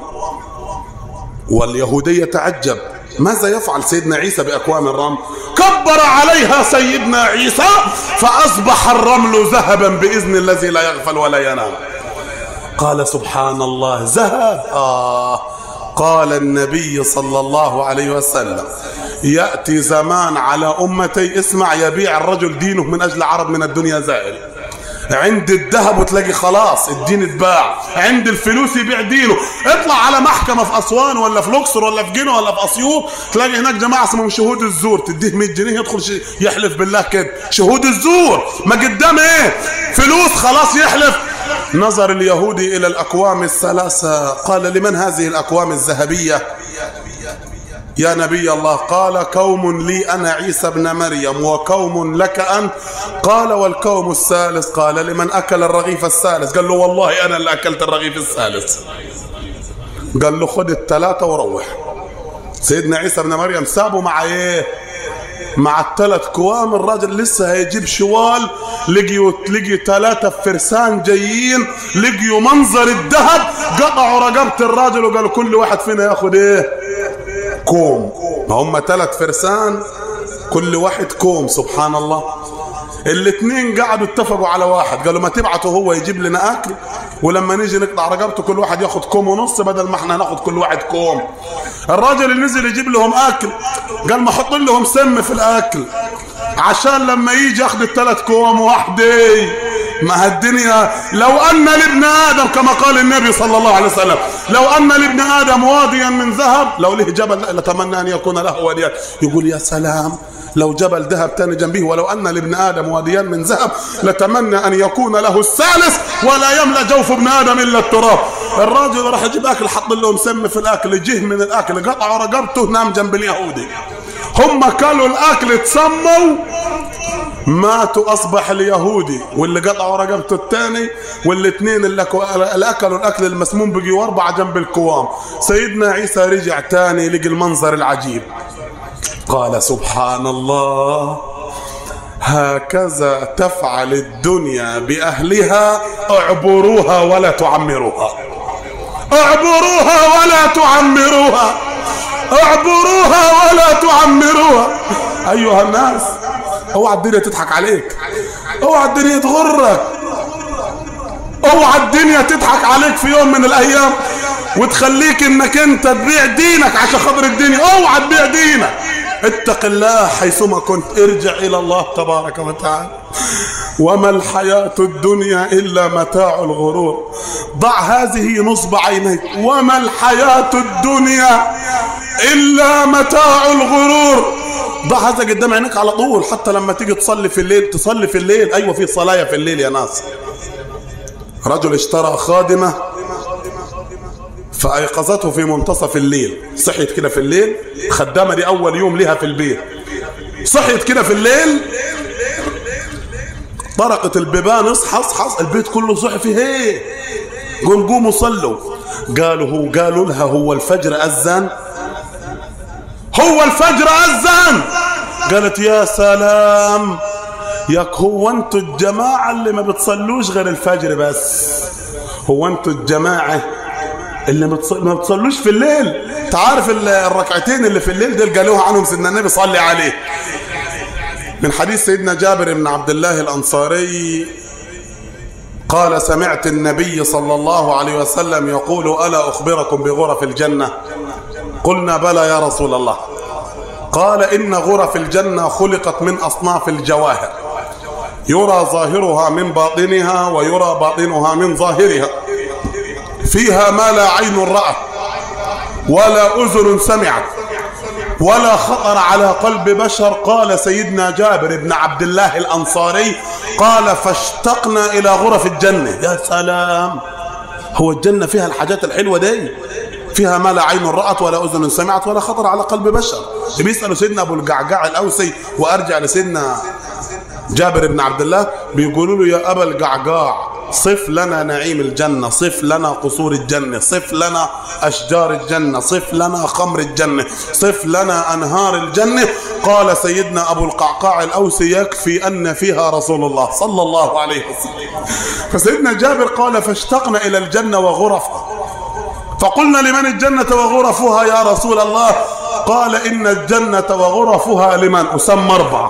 واليهودي يتعجب ماذا يفعل سيدنا عيسى بأكوام الرمل كبر عليها سيدنا عيسى فأصبح الرمل ذهبا بإذن الذي لا يغفل ولا ينام قال سبحان الله ذهب آه قال النبي صلى الله عليه وسلم يأتي زمان على أمتي اسمع يبيع الرجل دينه من أجل عرض من الدنيا زائل عند الذهب وتلاقي خلاص الدين اتباع عند الفلوس يبيع دينه اطلع على محكمة في أسوان ولا في لوكسور ولا في جنة ولا في أسيوط تلاقي هناك جماعة اسمهم شهود الزور تديه 100 جنيه يدخل يحلف بالله كده شهود الزور ما قدام ايه فلوس خلاص يحلف نظر اليهودي إلى الأكوام الثلاثة قال لمن هذه الأكوام الذهبية يا نبي الله قال كوم لي أنا عيسى بن مريم وكوم لك أنت قال والكوم الثالث قال لمن أكل الرغيف الثالث قال له والله أنا اللي أكلت الرغيف الثالث قال له خد الثلاثة وروح سيدنا عيسى بن مريم سابه مع ايه مع الثلاث كوام الراجل لسه هيجيب شوال لقيوا لقي ثلاثة فرسان جايين لقيوا منظر الذهب قطعوا رقبة الراجل وقالوا كل واحد فينا ياخد ايه كوم ما هم ثلاث فرسان كل واحد كوم سبحان الله الاثنين قعدوا اتفقوا على واحد قالوا ما تبعته هو يجيب لنا اكل ولما نيجي نقطع رقبته كل واحد ياخد كوم ونص بدل ما احنا ناخد كل واحد كوم الراجل اللي نزل يجيب لهم اكل قال ما احط لهم سم في الاكل عشان لما يجي ياخد الثلاث كوم وحدي ما الدنيا لو ان لابن ادم كما قال النبي صلى الله عليه وسلم لو ان لابن ادم واديا من ذهب لو له جبل لتمنى ان يكون له واديا يقول يا سلام لو جبل ذهب تاني جنبه ولو ان لابن ادم واديان من ذهب لتمنى ان يكون له الثالث ولا يملا جوف ابن ادم الا التراب الراجل راح يجيب اكل حط لهم سم في الاكل جه من الاكل قطعوا رقبته نام جنب اليهودي هم كلوا الاكل تسموا ماتوا اصبح اليهودي واللي قطعوا رقبته الثاني والاثنين اللي اكلوا الاكل المسموم بقيوا اربعه جنب الكوام سيدنا عيسى رجع تاني لقي المنظر العجيب قال سبحان الله هكذا تفعل الدنيا باهلها اعبروها ولا تعمروها اعبروها ولا تعمروها اعبروها ولا تعمروها ايها الناس اوعى الدنيا تضحك عليك اوعى الدنيا تغرك اوعى الدنيا تضحك عليك في يوم من الايام وتخليك انك انت تبيع دينك عشان خاطر الدنيا اوعى تبيع دينك اتق الله حيثما كنت ارجع الى الله تبارك وتعالى وما الحياة الدنيا إلا متاع الغرور ضع هذه نصب عينيك وما الحياة الدنيا إلا متاع الغرور ضع هذا قدام عينيك على طول حتى لما تيجي تصلي في الليل تصلي في الليل أيوة في صلاة في الليل يا ناس رجل اشترى خادمة فأيقظته في منتصف الليل صحيت كده في الليل خدامة دي أول يوم لها في البيت صحيت كده في الليل طرقت البيبان اصحى اصحى البيت كله صحي فيه ايه قوم قوموا صلوا قالوا هو قالوا لها هو الفجر أذن هو الفجر أذن قالت يا سلام ياك هو انتوا الجماعة اللي ما بتصلوش غير الفجر بس هو انتوا الجماعة اللي ما بتصلوش في الليل تعرف الركعتين اللي في الليل دول قالوها عنهم سيدنا النبي صلي عليه من حديث سيدنا جابر بن عبد الله الأنصاري قال سمعت النبي صلى الله عليه وسلم يقول ألا أخبركم بغرف الجنة قلنا بلى يا رسول الله قال إن غرف الجنة خلقت من أصناف الجواهر يرى ظاهرها من باطنها ويرى باطنها من ظاهرها فيها ما لا عين رأت ولا أذن سمعت ولا خطر على قلب بشر قال سيدنا جابر بن عبد الله الأنصاري قال فاشتقنا إلى غرف الجنة يا سلام هو الجنة فيها الحاجات الحلوة دي فيها ما لا عين رأت ولا أذن سمعت ولا خطر على قلب بشر بيسألوا سيدنا أبو القعقاع الأوسي وأرجع لسيدنا جابر بن عبد الله بيقولوا له يا أبا القعقاع صف لنا نعيم الجنة صف لنا قصور الجنة صف لنا أشجار الجنة صف لنا خمر الجنة صف لنا أنهار الجنة قال سيدنا أبو القعقاع الأوسي يكفي أن فيها رسول الله صلى الله عليه وسلم فسيدنا جابر قال فاشتقنا إلى الجنة وغرفها فقلنا لمن الجنة وغرفها يا رسول الله قال إن الجنة وغرفها لمن أسمى أربعة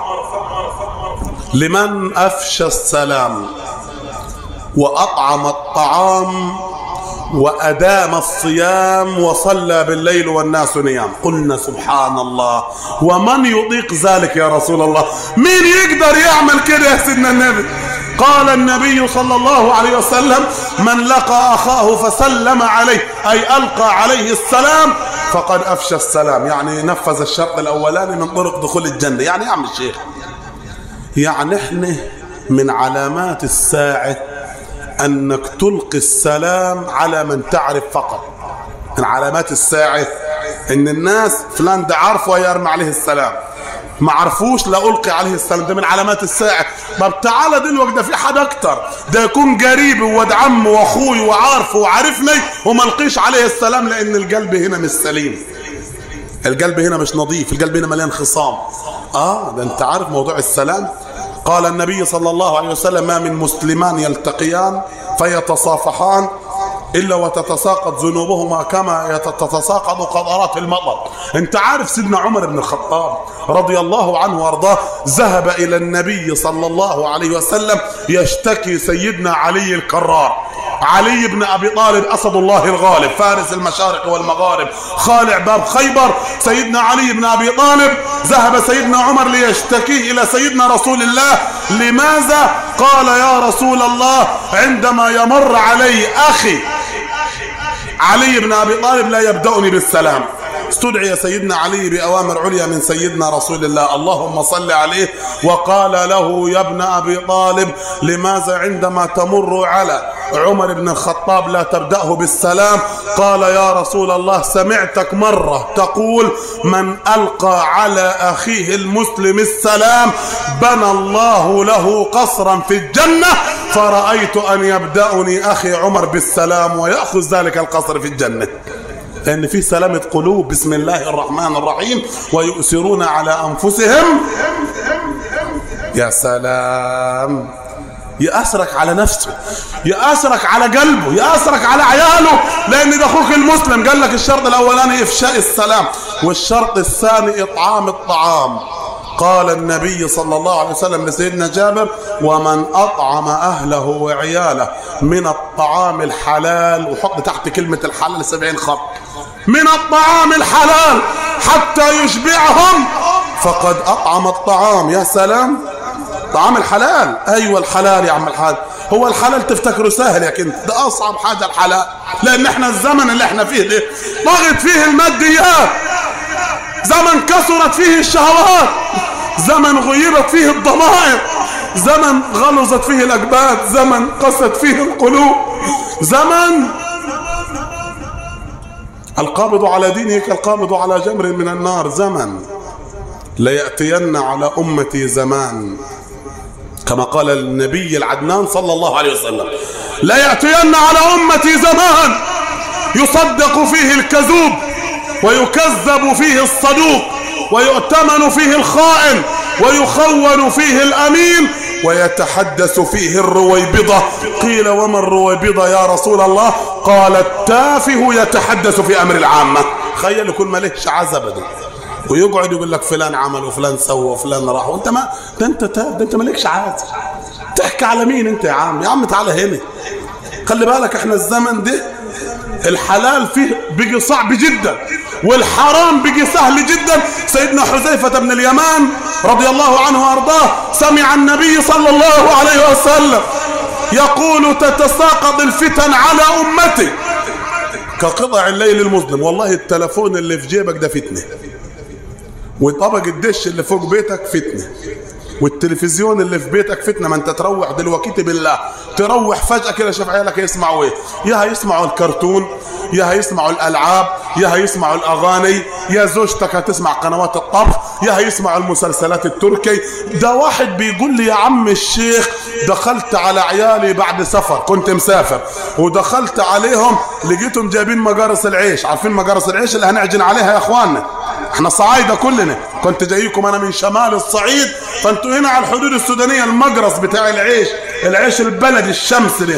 لمن أفشى السلام وأطعم الطعام وأدام الصيام وصلى بالليل والناس نيام قلنا سبحان الله ومن يطيق ذلك يا رسول الله مين يقدر يعمل كده يا سيدنا النبي قال النبي صلى الله عليه وسلم من لقى أخاه فسلم عليه أي ألقى عليه السلام فقد أفشى السلام يعني نفذ الشرط الأولاني من طرق دخول الجنة يعني يعمل الشيخ يعني احنا من علامات الساعة أنك تلقي السلام على من تعرف فقط من علامات الساعة أن الناس فلان ده عارفه يرمي عليه السلام ما عرفوش لا ألقي عليه السلام ده من علامات الساعة طب تعالى دلوقتي ده في حد أكتر ده يكون قريبي وواد عمي وأخوي وعارفه وعارفني وما القيش عليه السلام لأن القلب هنا مش سليم القلب هنا مش نظيف القلب هنا مليان خصام اه ده انت عارف موضوع السلام قال النبي صلى الله عليه وسلم ما من مسلمان يلتقيان فيتصافحان إلا وتتساقط ذنوبهما كما تتساقط قطرات المطر انت عارف سيدنا عمر بن الخطاب رضي الله عنه وارضاه ذهب إلى النبي صلى الله عليه وسلم يشتكي سيدنا علي الكرار علي بن ابي طالب اسد الله الغالب فارس المشارق والمغارب خالع باب خيبر سيدنا علي بن ابي طالب ذهب سيدنا عمر ليشتكيه الى سيدنا رسول الله لماذا قال يا رسول الله عندما يمر علي اخي علي بن ابي طالب لا يبدأني بالسلام استدعي سيدنا علي بأوامر عليا من سيدنا رسول الله اللهم صل عليه وقال له يا ابن أبي طالب لماذا عندما تمر على عمر بن الخطاب لا تبدأه بالسلام قال يا رسول الله سمعتك مرة تقول من ألقى على أخيه المسلم السلام بنى الله له قصرا في الجنة فرأيت أن يبدأني أخي عمر بالسلام ويأخذ ذلك القصر في الجنة لأن في سلامة قلوب بسم الله الرحمن الرحيم ويؤثرون على أنفسهم يا سلام يأسرك على نفسه يأسرك على قلبه يأسرك على عياله لأن ده أخوك المسلم قال لك الشرط الأولاني إفشاء السلام والشرط الثاني إطعام الطعام قال النبي صلى الله عليه وسلم لسيدنا جابر ومن أطعم أهله وعياله من الطعام الحلال وحط تحت كلمة الحلال سبعين خط من الطعام الحلال حتى يشبعهم فقد أطعم الطعام يا سلام طعام الحلال أيوة الحلال يا عم الحاج هو الحلال تفتكره سهل يا كنت ده أصعب حاجة الحلال لأن احنا الزمن اللي احنا فيه ده طغت فيه الماديات زمن كثرت فيه الشهوات زمن غيبت فيه الضمائر زمن غلظت فيه الأجباد زمن قست فيه القلوب زمن القابض على دينه كالقابض على جمر من النار زمن ليأتين على أمتي زمان كما قال النبي العدنان صلى الله عليه وسلم لا يأتين على أمتي زمان يصدق فيه الكذوب ويكذب فيه الصدوق ويؤتمن فيه الخائن ويخون فيه الأمين ويتحدث فيه الرويبضة قيل وما الرويبضة يا رسول الله قال التافه يتحدث في أمر العامة خيل كل ما لهش عزبة دي. ويقعد يقول لك فلان عمل وفلان سوى وفلان راح وانت ما ده انت ده انت مالكش عاز تحكي على مين انت يا عم يا عم تعالى هنا خلي بالك احنا الزمن ده الحلال فيه بقي صعب جدا والحرام بقي سهل جدا سيدنا حذيفة بن اليمان رضي الله عنه وارضاه سمع النبي صلى الله عليه وسلم يقول تتساقط الفتن على امتي كقطع الليل المظلم والله التلفون اللي في جيبك ده فتنه وطبق الدش اللي فوق بيتك فتنه والتلفزيون اللي في بيتك فتنه ما انت تروح دلوقتي بالله تروح فجاه كده شوف عيالك يسمعوا ايه يا هيسمعوا الكرتون يا هيسمعوا الالعاب يا هيسمعوا الاغاني يا زوجتك هتسمع قنوات الطبخ يا هيسمعوا المسلسلات التركي ده واحد بيقول لي يا عم الشيخ دخلت على عيالي بعد سفر كنت مسافر ودخلت عليهم لقيتهم جايبين مجارس العيش عارفين مجارس العيش اللي هنعجن عليها يا اخواننا احنا صعايدة كلنا كنت جايكم انا من شمال الصعيد فانتوا هنا على الحدود السودانية المجرس بتاع العيش العيش البلدي الشمس ده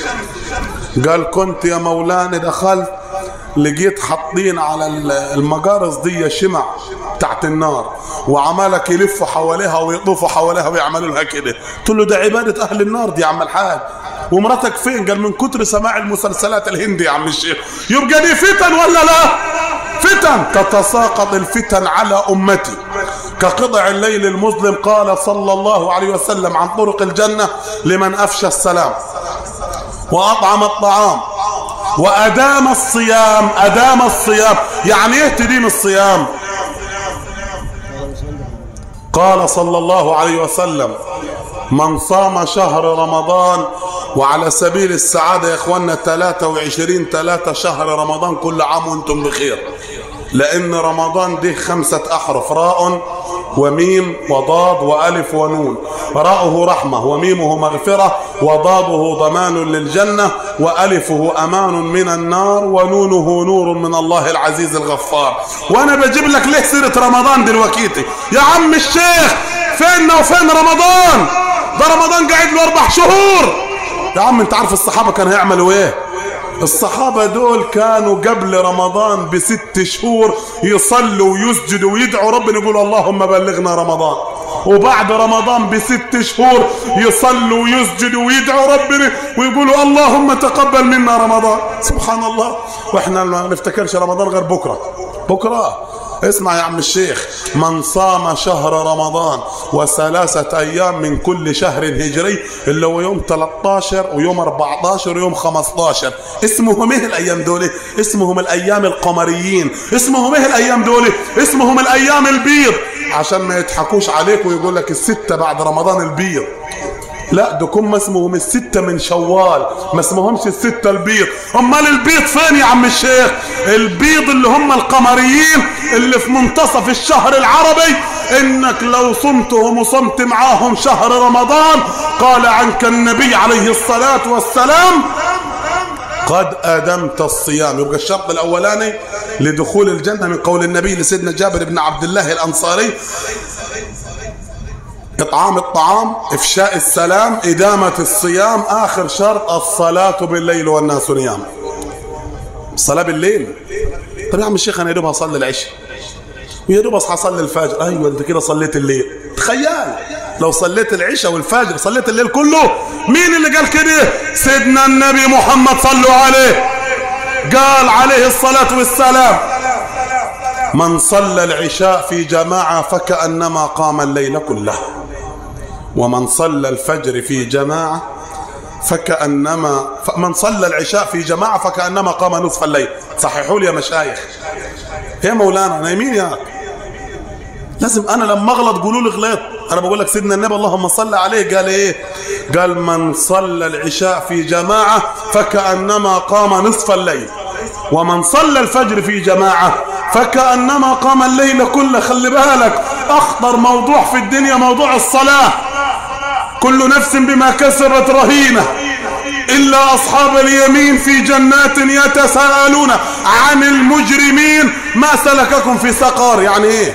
قال كنت يا مولانا دخلت لقيت حاطين على المجارس دي شمع تحت النار وعمالك يلفوا حواليها ويطوفوا حواليها ويعملوا لها كده قلت له ده عبادة اهل النار دي يا عم الحاج ومراتك فين قال من كتر سماع المسلسلات الهندي يا عم الشيخ يبقى دي فتن ولا لا فتن تتساقط الفتن على امتي كقطع الليل المظلم قال صلى الله عليه وسلم عن طرق الجنة لمن أفشى السلام وأطعم الطعام وأدام الصيام أدام الصيام يعني ايه تدين الصيام قال صلى الله عليه وسلم من صام شهر رمضان وعلى سبيل السعادة يا اخوانا 23 3 شهر رمضان كل عام وانتم بخير لان رمضان دي خمسة احرف راء وميم وضاد وألف ونون راؤه رحمة وميمه مغفرة وضاده ضمان للجنة وألفه أمان من النار ونونه نور من الله العزيز الغفار وأنا بجيب لك ليه سيرة رمضان دلوقتي يا عم الشيخ فيننا وفين رمضان ده رمضان قاعد له أربع شهور يا عم انت عارف الصحابة كانوا هيعملوا ايه الصحابة دول كانوا قبل رمضان بست شهور يصلوا ويسجدوا ويدعوا ربنا يقولوا اللهم بلغنا رمضان وبعد رمضان بست شهور يصلوا ويسجدوا ويدعوا ربنا ويقولوا اللهم تقبل منا رمضان سبحان الله واحنا ما نفتكرش رمضان غير بكرة بكرة اسمع يا عم الشيخ من صام شهر رمضان وثلاثة أيام من كل شهر هجري اللي هو يوم 13 ويوم 14 ويوم 15 اسمهم ايه الأيام دول اسمهم الأيام القمريين اسمهم ايه الأيام دول اسمهم الأيام البيض عشان ما يضحكوش عليك ويقول لك الستة بعد رمضان البيض لا ده كم اسمهم الستة من شوال ما اسمهمش الستة البيض امال البيض فين يا عم الشيخ البيض اللي هم القمريين اللي في منتصف الشهر العربي انك لو صمتهم وصمت معاهم شهر رمضان قال عنك النبي عليه الصلاة والسلام قد أدمت الصيام يبقى الشرط الأولاني لدخول الجنة من قول النبي لسيدنا جابر بن عبد الله الأنصاري إطعام الطعام إفشاء السلام إدامة الصيام آخر شرط الصلاة بالليل والناس نيام الصلاة بالليل طب يا عم الشيخ أنا يا دوب هصلي العشاء ويا دوب أصحى أصلي الفجر أيوة أنت كده صليت الليل تخيل لو صليت العشاء والفجر صليت الليل كله مين اللي قال كده سيدنا النبي محمد صلوا عليه قال عليه الصلاة والسلام من صلى العشاء في جماعة فكأنما قام الليل كله ومن صلى الفجر في جماعة فكأنما من صلى العشاء في جماعة فكأنما قام نصف الليل صححوا لي يا مشايخ يا مولانا نايمين يا لازم انا لما اغلط قولوا لي غلط انا بقول لك سيدنا النبي اللهم صل عليه قال ايه قال من صلى العشاء في جماعة فكأنما قام نصف الليل ومن صلى الفجر في جماعة فكأنما قام الليل كله خلي بالك اخطر موضوع في الدنيا موضوع الصلاة كل نفس بما كسبت رهينة إلا أصحاب اليمين في جنات يتساءلون عن المجرمين ما سلككم في سقر يعني إيه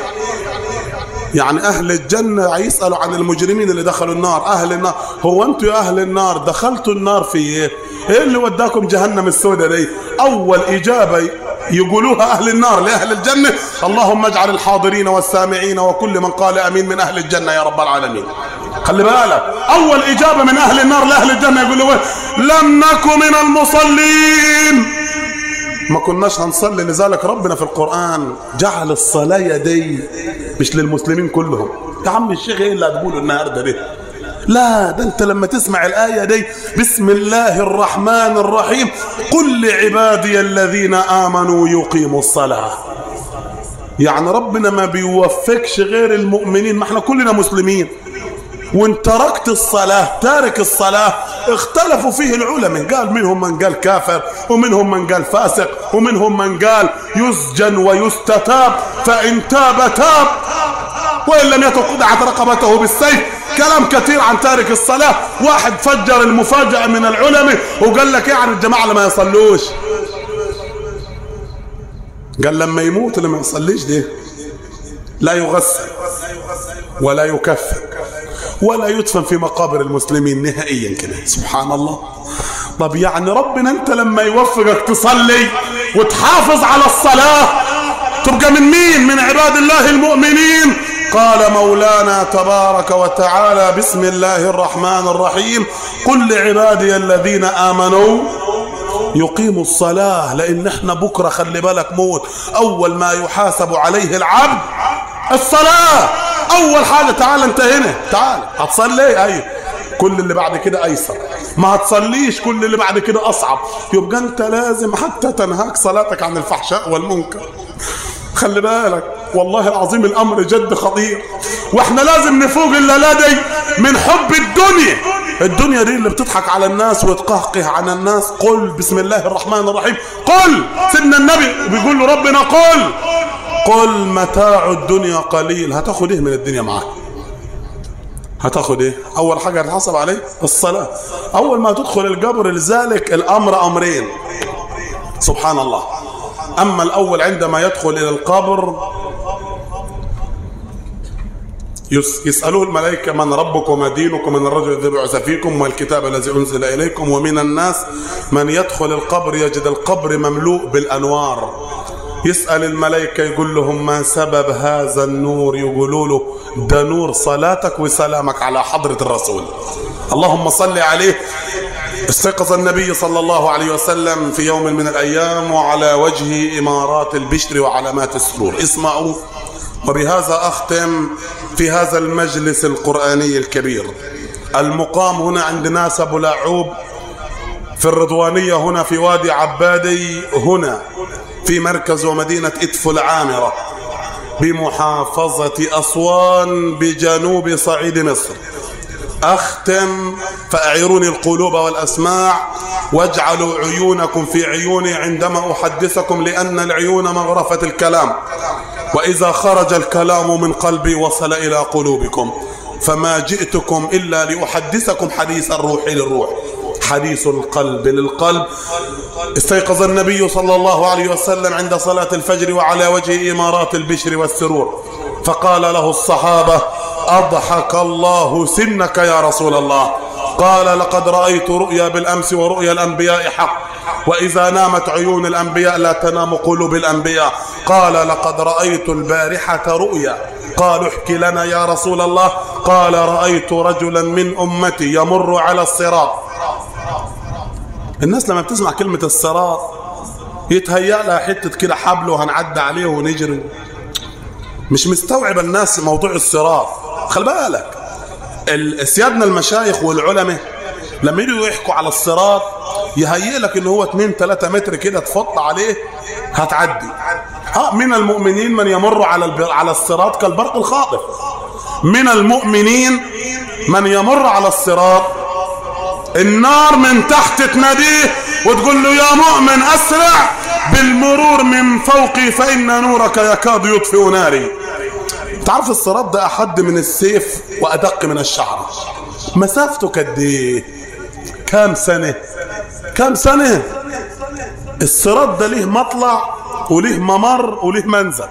يعني أهل الجنة يسألوا عن المجرمين اللي دخلوا النار أهل النار هو أنتوا يا أهل النار دخلتوا النار في إيه إيه اللي وداكم جهنم السوداء دي أول إجابة يقولوها أهل النار لأهل الجنة اللهم اجعل الحاضرين والسامعين وكل من قال أمين من أهل الجنة يا رب العالمين خلي بالك أول إجابة من أهل النار لأهل الجنة يقولوا لم نكن من المصلين ما كناش هنصلي لذلك ربنا في القرآن جعل الصلاة يدي مش للمسلمين كلهم يا عم الشيخ ايه اللي هتقوله النهارده ده لا ده انت لما تسمع الآية دي بسم الله الرحمن الرحيم قل لعبادي الذين آمنوا يقيموا الصلاة يعني ربنا ما بيوفقش غير المؤمنين ما احنا كلنا مسلمين وان تركت الصلاة تارك الصلاة اختلفوا فيه العلماء قال منهم من قال كافر ومنهم من قال فاسق ومنهم من قال يسجن ويستتاب فإن تاب تاب وإن لم يتب قطعت رقبته بالسيف كلام كثير عن تارك الصلاة واحد فجر المفاجأة من العلماء وقال لك يعني الجماعة اللي ما يصلوش قال لما يموت اللي ما يصليش ده لا يغسل ولا يكفن ولا يدفن في مقابر المسلمين نهائيا كده سبحان الله طب يعني ربنا انت لما يوفقك تصلي وتحافظ على الصلاة تبقى من مين من عباد الله المؤمنين قال مولانا تبارك وتعالى بسم الله الرحمن الرحيم قل لعبادي الذين آمنوا يقيموا الصلاة لأن احنا بكرة خلي بالك موت أول ما يحاسب عليه العبد الصلاة أول حاجة تعال انت هنا تعال هتصلي أيوه كل اللي بعد كده أيسر ما هتصليش كل اللي بعد كده أصعب يبقى أنت لازم حتى تنهاك صلاتك عن الفحشاء والمنكر خلي بالك والله العظيم الامر جد خطير واحنا لازم نفوق الليله دي من حب الدنيا الدنيا دي اللي بتضحك على الناس وتقهقه عن الناس قل بسم الله الرحمن الرحيم قل سيدنا النبي بيقول له ربنا قل قل متاع الدنيا قليل هتاخد ايه من الدنيا معاك هتاخد ايه اول حاجه هتحسب عليه الصلاه اول ما تدخل القبر لذلك الامر امرين سبحان الله اما الاول عندما يدخل الى القبر يسألوه الملائكة من ربك وما دينك ومن الرجل الذي بعث فيكم وما الكتاب الذي أنزل إليكم ومن الناس من يدخل القبر يجد القبر مملوء بالأنوار يسأل الملائكة يقول لهم ما سبب هذا النور يقولوا له ده نور صلاتك وسلامك على حضرة الرسول اللهم صل عليه استيقظ النبي صلى الله عليه وسلم في يوم من الأيام وعلى وجهه إمارات البشر وعلامات السرور اسمعوا وبهذا أختم في هذا المجلس القرآني الكبير المقام هنا عند ناس أبو لاعوب في الرضوانية هنا في وادي عبادي هنا في مركز ومدينة إدفو العامرة بمحافظة أسوان بجنوب صعيد مصر أختم فأعيروني القلوب والأسماع واجعلوا عيونكم في عيوني عندما أحدثكم لأن العيون مغرفة الكلام وإذا خرج الكلام من قلبي وصل إلى قلوبكم فما جئتكم إلا لأحدثكم حديث الروح للروح حديث القلب للقلب استيقظ النبي صلى الله عليه وسلم عند صلاة الفجر وعلى وجه إمارات البشر والسرور فقال له الصحابة أضحك الله سنك يا رسول الله قال لقد رأيت رؤيا بالأمس ورؤيا الأنبياء حق وإذا نامت عيون الأنبياء لا تنام قلوب الأنبياء قال لقد رأيت البارحة رؤيا قالوا احكي لنا يا رسول الله قال رأيت رجلا من أمتي يمر على الصراط الناس لما بتسمع كلمة الصراط يتهيأ لها حتة كده حبل وهنعدي عليه ونجري مش مستوعب الناس موضوع الصراط خلي بالك سيادنا المشايخ والعلماء لما يجوا يحكوا على الصراط يهيئ لك ان هو 2 3 متر كده تفط عليه هتعدي اه من المؤمنين من يمر على على الصراط كالبرق الخاطف من المؤمنين من يمر على الصراط النار من تحت تناديه وتقول له يا مؤمن اسرع بالمرور من فوقي فان نورك يكاد يطفئ ناري تعرف الصراط ده احد من السيف وادق من الشعر مسافته قد ايه كام سنه كام سنه الصراط ده ليه مطلع وليه ممر وليه منزل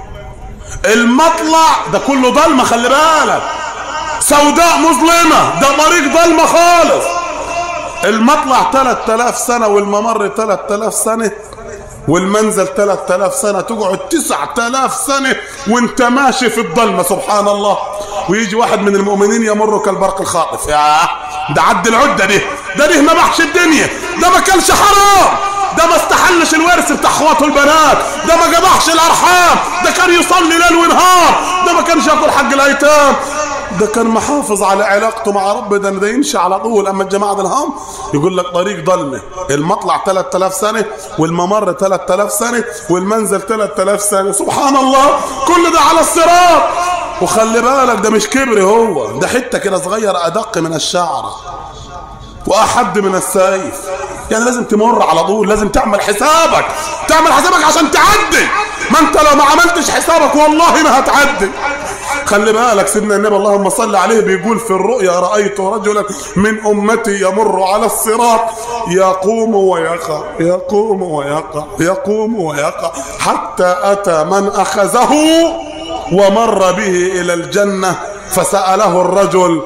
المطلع ده كله ضلمه خلي بالك سوداء مظلمه ده طريق ضلمه خالص المطلع 3000 سنه والممر 3000 سنه والمنزل 3000 سنة تقعد 9000 سنة وانت ماشي في الضلمة سبحان الله ويجي واحد من المؤمنين يمر كالبرق الخاطف يا ده عد العدة دي ده ليه ما بحش الدنيا ده ما كانش حرام ده ما استحلش الورث بتاع اخواته البنات ده ما جمعش الارحام ده كان يصلي ليل ونهار ده ما كانش ياكل حق الايتام ده كان محافظ على علاقته مع رب ده ده يمشي على طول اما الجماعه ده الهم يقول لك طريق ضلمه المطلع 3000 سنه والممر 3000 سنه والمنزل 3000 سنه سبحان الله كل ده على الصراط وخلي بالك ده مش كبر هو ده حته كده صغيره ادق من الشعره واحد من السيف يعني لازم تمر على طول لازم تعمل حسابك تعمل حسابك عشان تعدي ما انت لو ما عملتش حسابك والله ما هتعدي خلي بالك سيدنا النبي اللهم صل عليه بيقول في الرؤيا رأيت رجلا من أمتي يمر على الصراط يقوم ويقع يقوم ويقع يقوم ويقع حتى أتى من أخذه ومر به إلى الجنة فسأله الرجل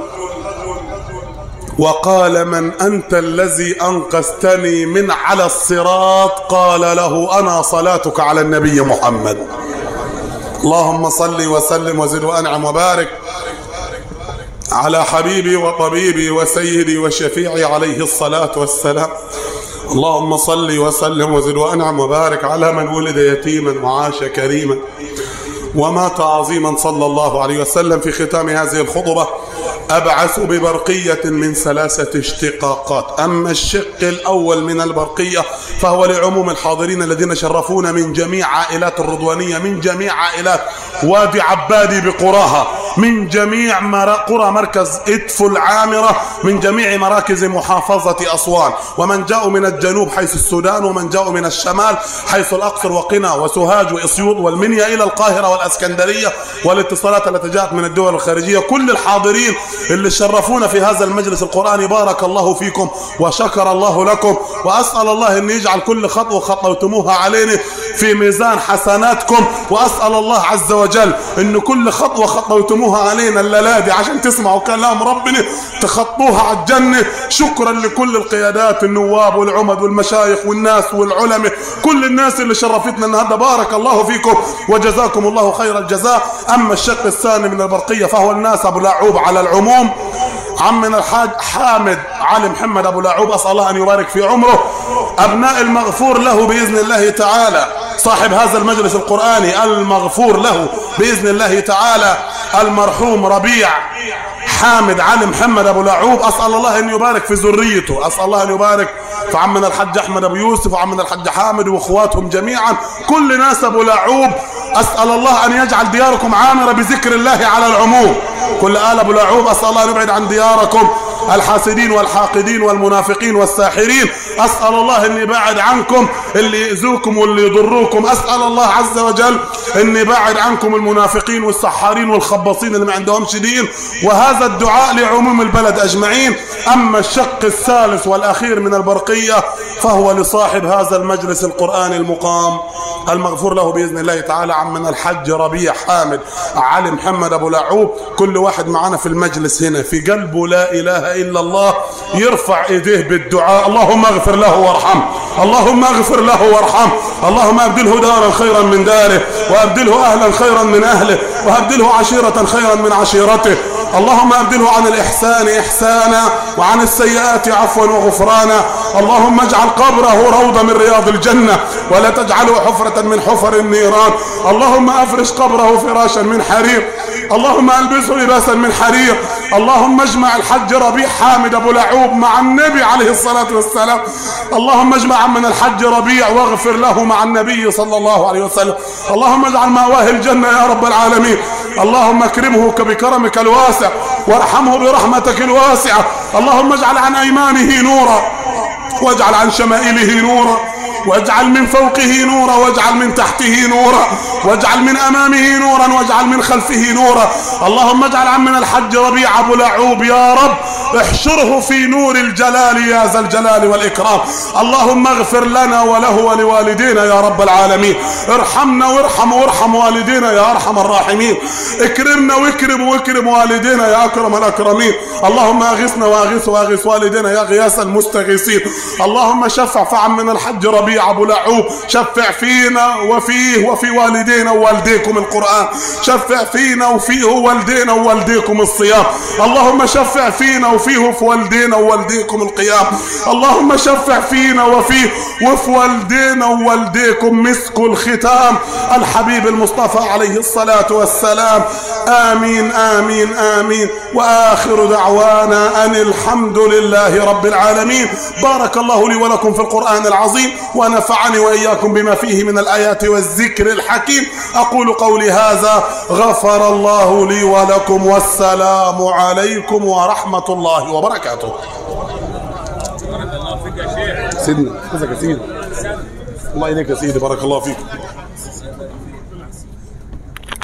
وقال من أنت الذي أنقذتني من على الصراط قال له أنا صلاتك على النبي محمد اللهم صل وسلم وزد وأنعم وبارك على حبيبي وطبيبي وسيدي وشفيعي عليه الصلاة والسلام اللهم صل وسلم وزد وأنعم وبارك على من ولد يتيما وعاش كريما ومات عظيما صلى الله عليه وسلم في ختام هذه الخطبة أبعث ببرقية من ثلاثة اشتقاقات أما الشق الأول من البرقية فهو لعموم الحاضرين الذين شرفونا من جميع عائلات الرضوانية من جميع عائلات وادي عبادي بقراها من جميع مر- قرى مركز إدفو العامرة من جميع مراكز محافظة أسوان ومن جاءوا من الجنوب حيث السودان ومن جاءوا من الشمال حيث الأقصر وقنا وسوهاج وإسيوط والمنيا إلى القاهرة والأسكندرية والاتصالات التي جاءت من الدول الخارجية كل الحاضرين اللي شرفونا في هذا المجلس القرآني بارك الله فيكم وشكر الله لكم وأسأل الله أن يجعل كل خطوة خطوتموها علينا في ميزان حسناتكم وأسأل الله عز وجل أن كل خطوة خطوتموها علينا الليلة دي عشان تسمعوا كلام ربنا تخطوها على الجنة شكرا لكل القيادات النواب والعمد والمشايخ والناس والعلماء كل الناس اللي شرفتنا النهارده بارك الله فيكم وجزاكم الله خير الجزاء أما الشق الثاني من البرقية فهو الناس أبو لعوب على العموم عمنا الحاج حامد علي محمد ابو لعوب اسال الله ان يبارك في عمره ابناء المغفور له باذن الله تعالى صاحب هذا المجلس القراني المغفور له باذن الله تعالى المرحوم ربيع حامد علي محمد ابو لعوب اسال الله ان يبارك في ذريته اسال الله ان يبارك في عمنا الحاج احمد ابو يوسف وعمنا الحاج حامد واخواتهم جميعا كل ناس ابو لعوب اسال الله ان يجعل دياركم عامره بذكر الله على العموم كل آل أبو لعوب أسأل الله أن يبعد عن دياركم الحاسدين والحاقدين والمنافقين والساحرين أسأل الله أن يبعد عنكم اللي يؤذوكم واللي يضروكم أسأل الله عز وجل أن يبعد عنكم المنافقين والسحارين والخباصين اللي ما عندهمش دين وهذا الدعاء لعموم البلد أجمعين أما الشق الثالث والأخير من البرقية فهو لصاحب هذا المجلس القرآني المقام المغفور له بإذن الله تعالى عمنا الحج ربيع حامد علي محمد أبو لعوب كل واحد معنا في المجلس هنا في قلبه لا إله إلا الله يرفع إيديه بالدعاء اللهم اغفر له وارحمه اللهم اغفر له وارحمه اللهم أبدله دارا خيرا من داره وأبدله أهلا خيرا من أهله وأبدله عشيرة خيرا من عشيرته اللهم أبدله عن الإحسان إحسانا وعن السيئات عفوا وغفرانا اللهم اجعل قبره روضة من رياض الجنة ولا تجعله حفرة من حفر النيران اللهم أفرش قبره فراشا من حرير اللهم ألبسه لباسا من حرير اللهم اجمع الحج ربيع حامد أبو لعوب مع النبي عليه الصلاة والسلام اللهم اجمع من الحج ربيع واغفر له مع النبي صلى الله عليه وسلم اللهم اجعل مأواه الجنة يا رب العالمين اللهم اكرمه بكرمك الواسع وارحمه برحمتك الواسعة اللهم اجعل عن أيمانه نورا واجعل عن شمائله نورا واجعل من فوقه نورا واجعل من تحته نورا واجعل من امامه نورا واجعل من خلفه نورا اللهم اجعل عمنا الحج ربيع ابو لعوب يا رب احشره في نور الجلال يا ذا الجلال والاكرام اللهم اغفر لنا وله ولوالدينا يا رب العالمين ارحمنا وارحم وارحم والدينا يا ارحم الراحمين اكرمنا واكرم واكرم والدينا يا اكرم الاكرمين اللهم اغثنا واغث واغث والدينا يا غياث المستغيثين اللهم شفع في عمنا الحج ربيع ابو لعوب شفع فينا وفيه وفي والدينا ووالديكم القران شفع فينا وفيه والدينا ووالديكم الصيام اللهم شفع فينا وفيه وفي والدينا ووالديكم القيام اللهم شفع فينا وفيه وفي والدينا ووالديكم مسك الختام الحبيب المصطفى عليه الصلاه والسلام امين امين امين واخر دعوانا ان الحمد لله رب العالمين بارك الله لي ولكم في القران العظيم ونفعني واياكم بما فيه من الايات والذكر الحكيم اقول قولي هذا غفر الله لي ولكم والسلام عليكم ورحمه الله وبركاته سيدنا جزاك يا سيدي الله إليك يا سيدي بارك الله فيك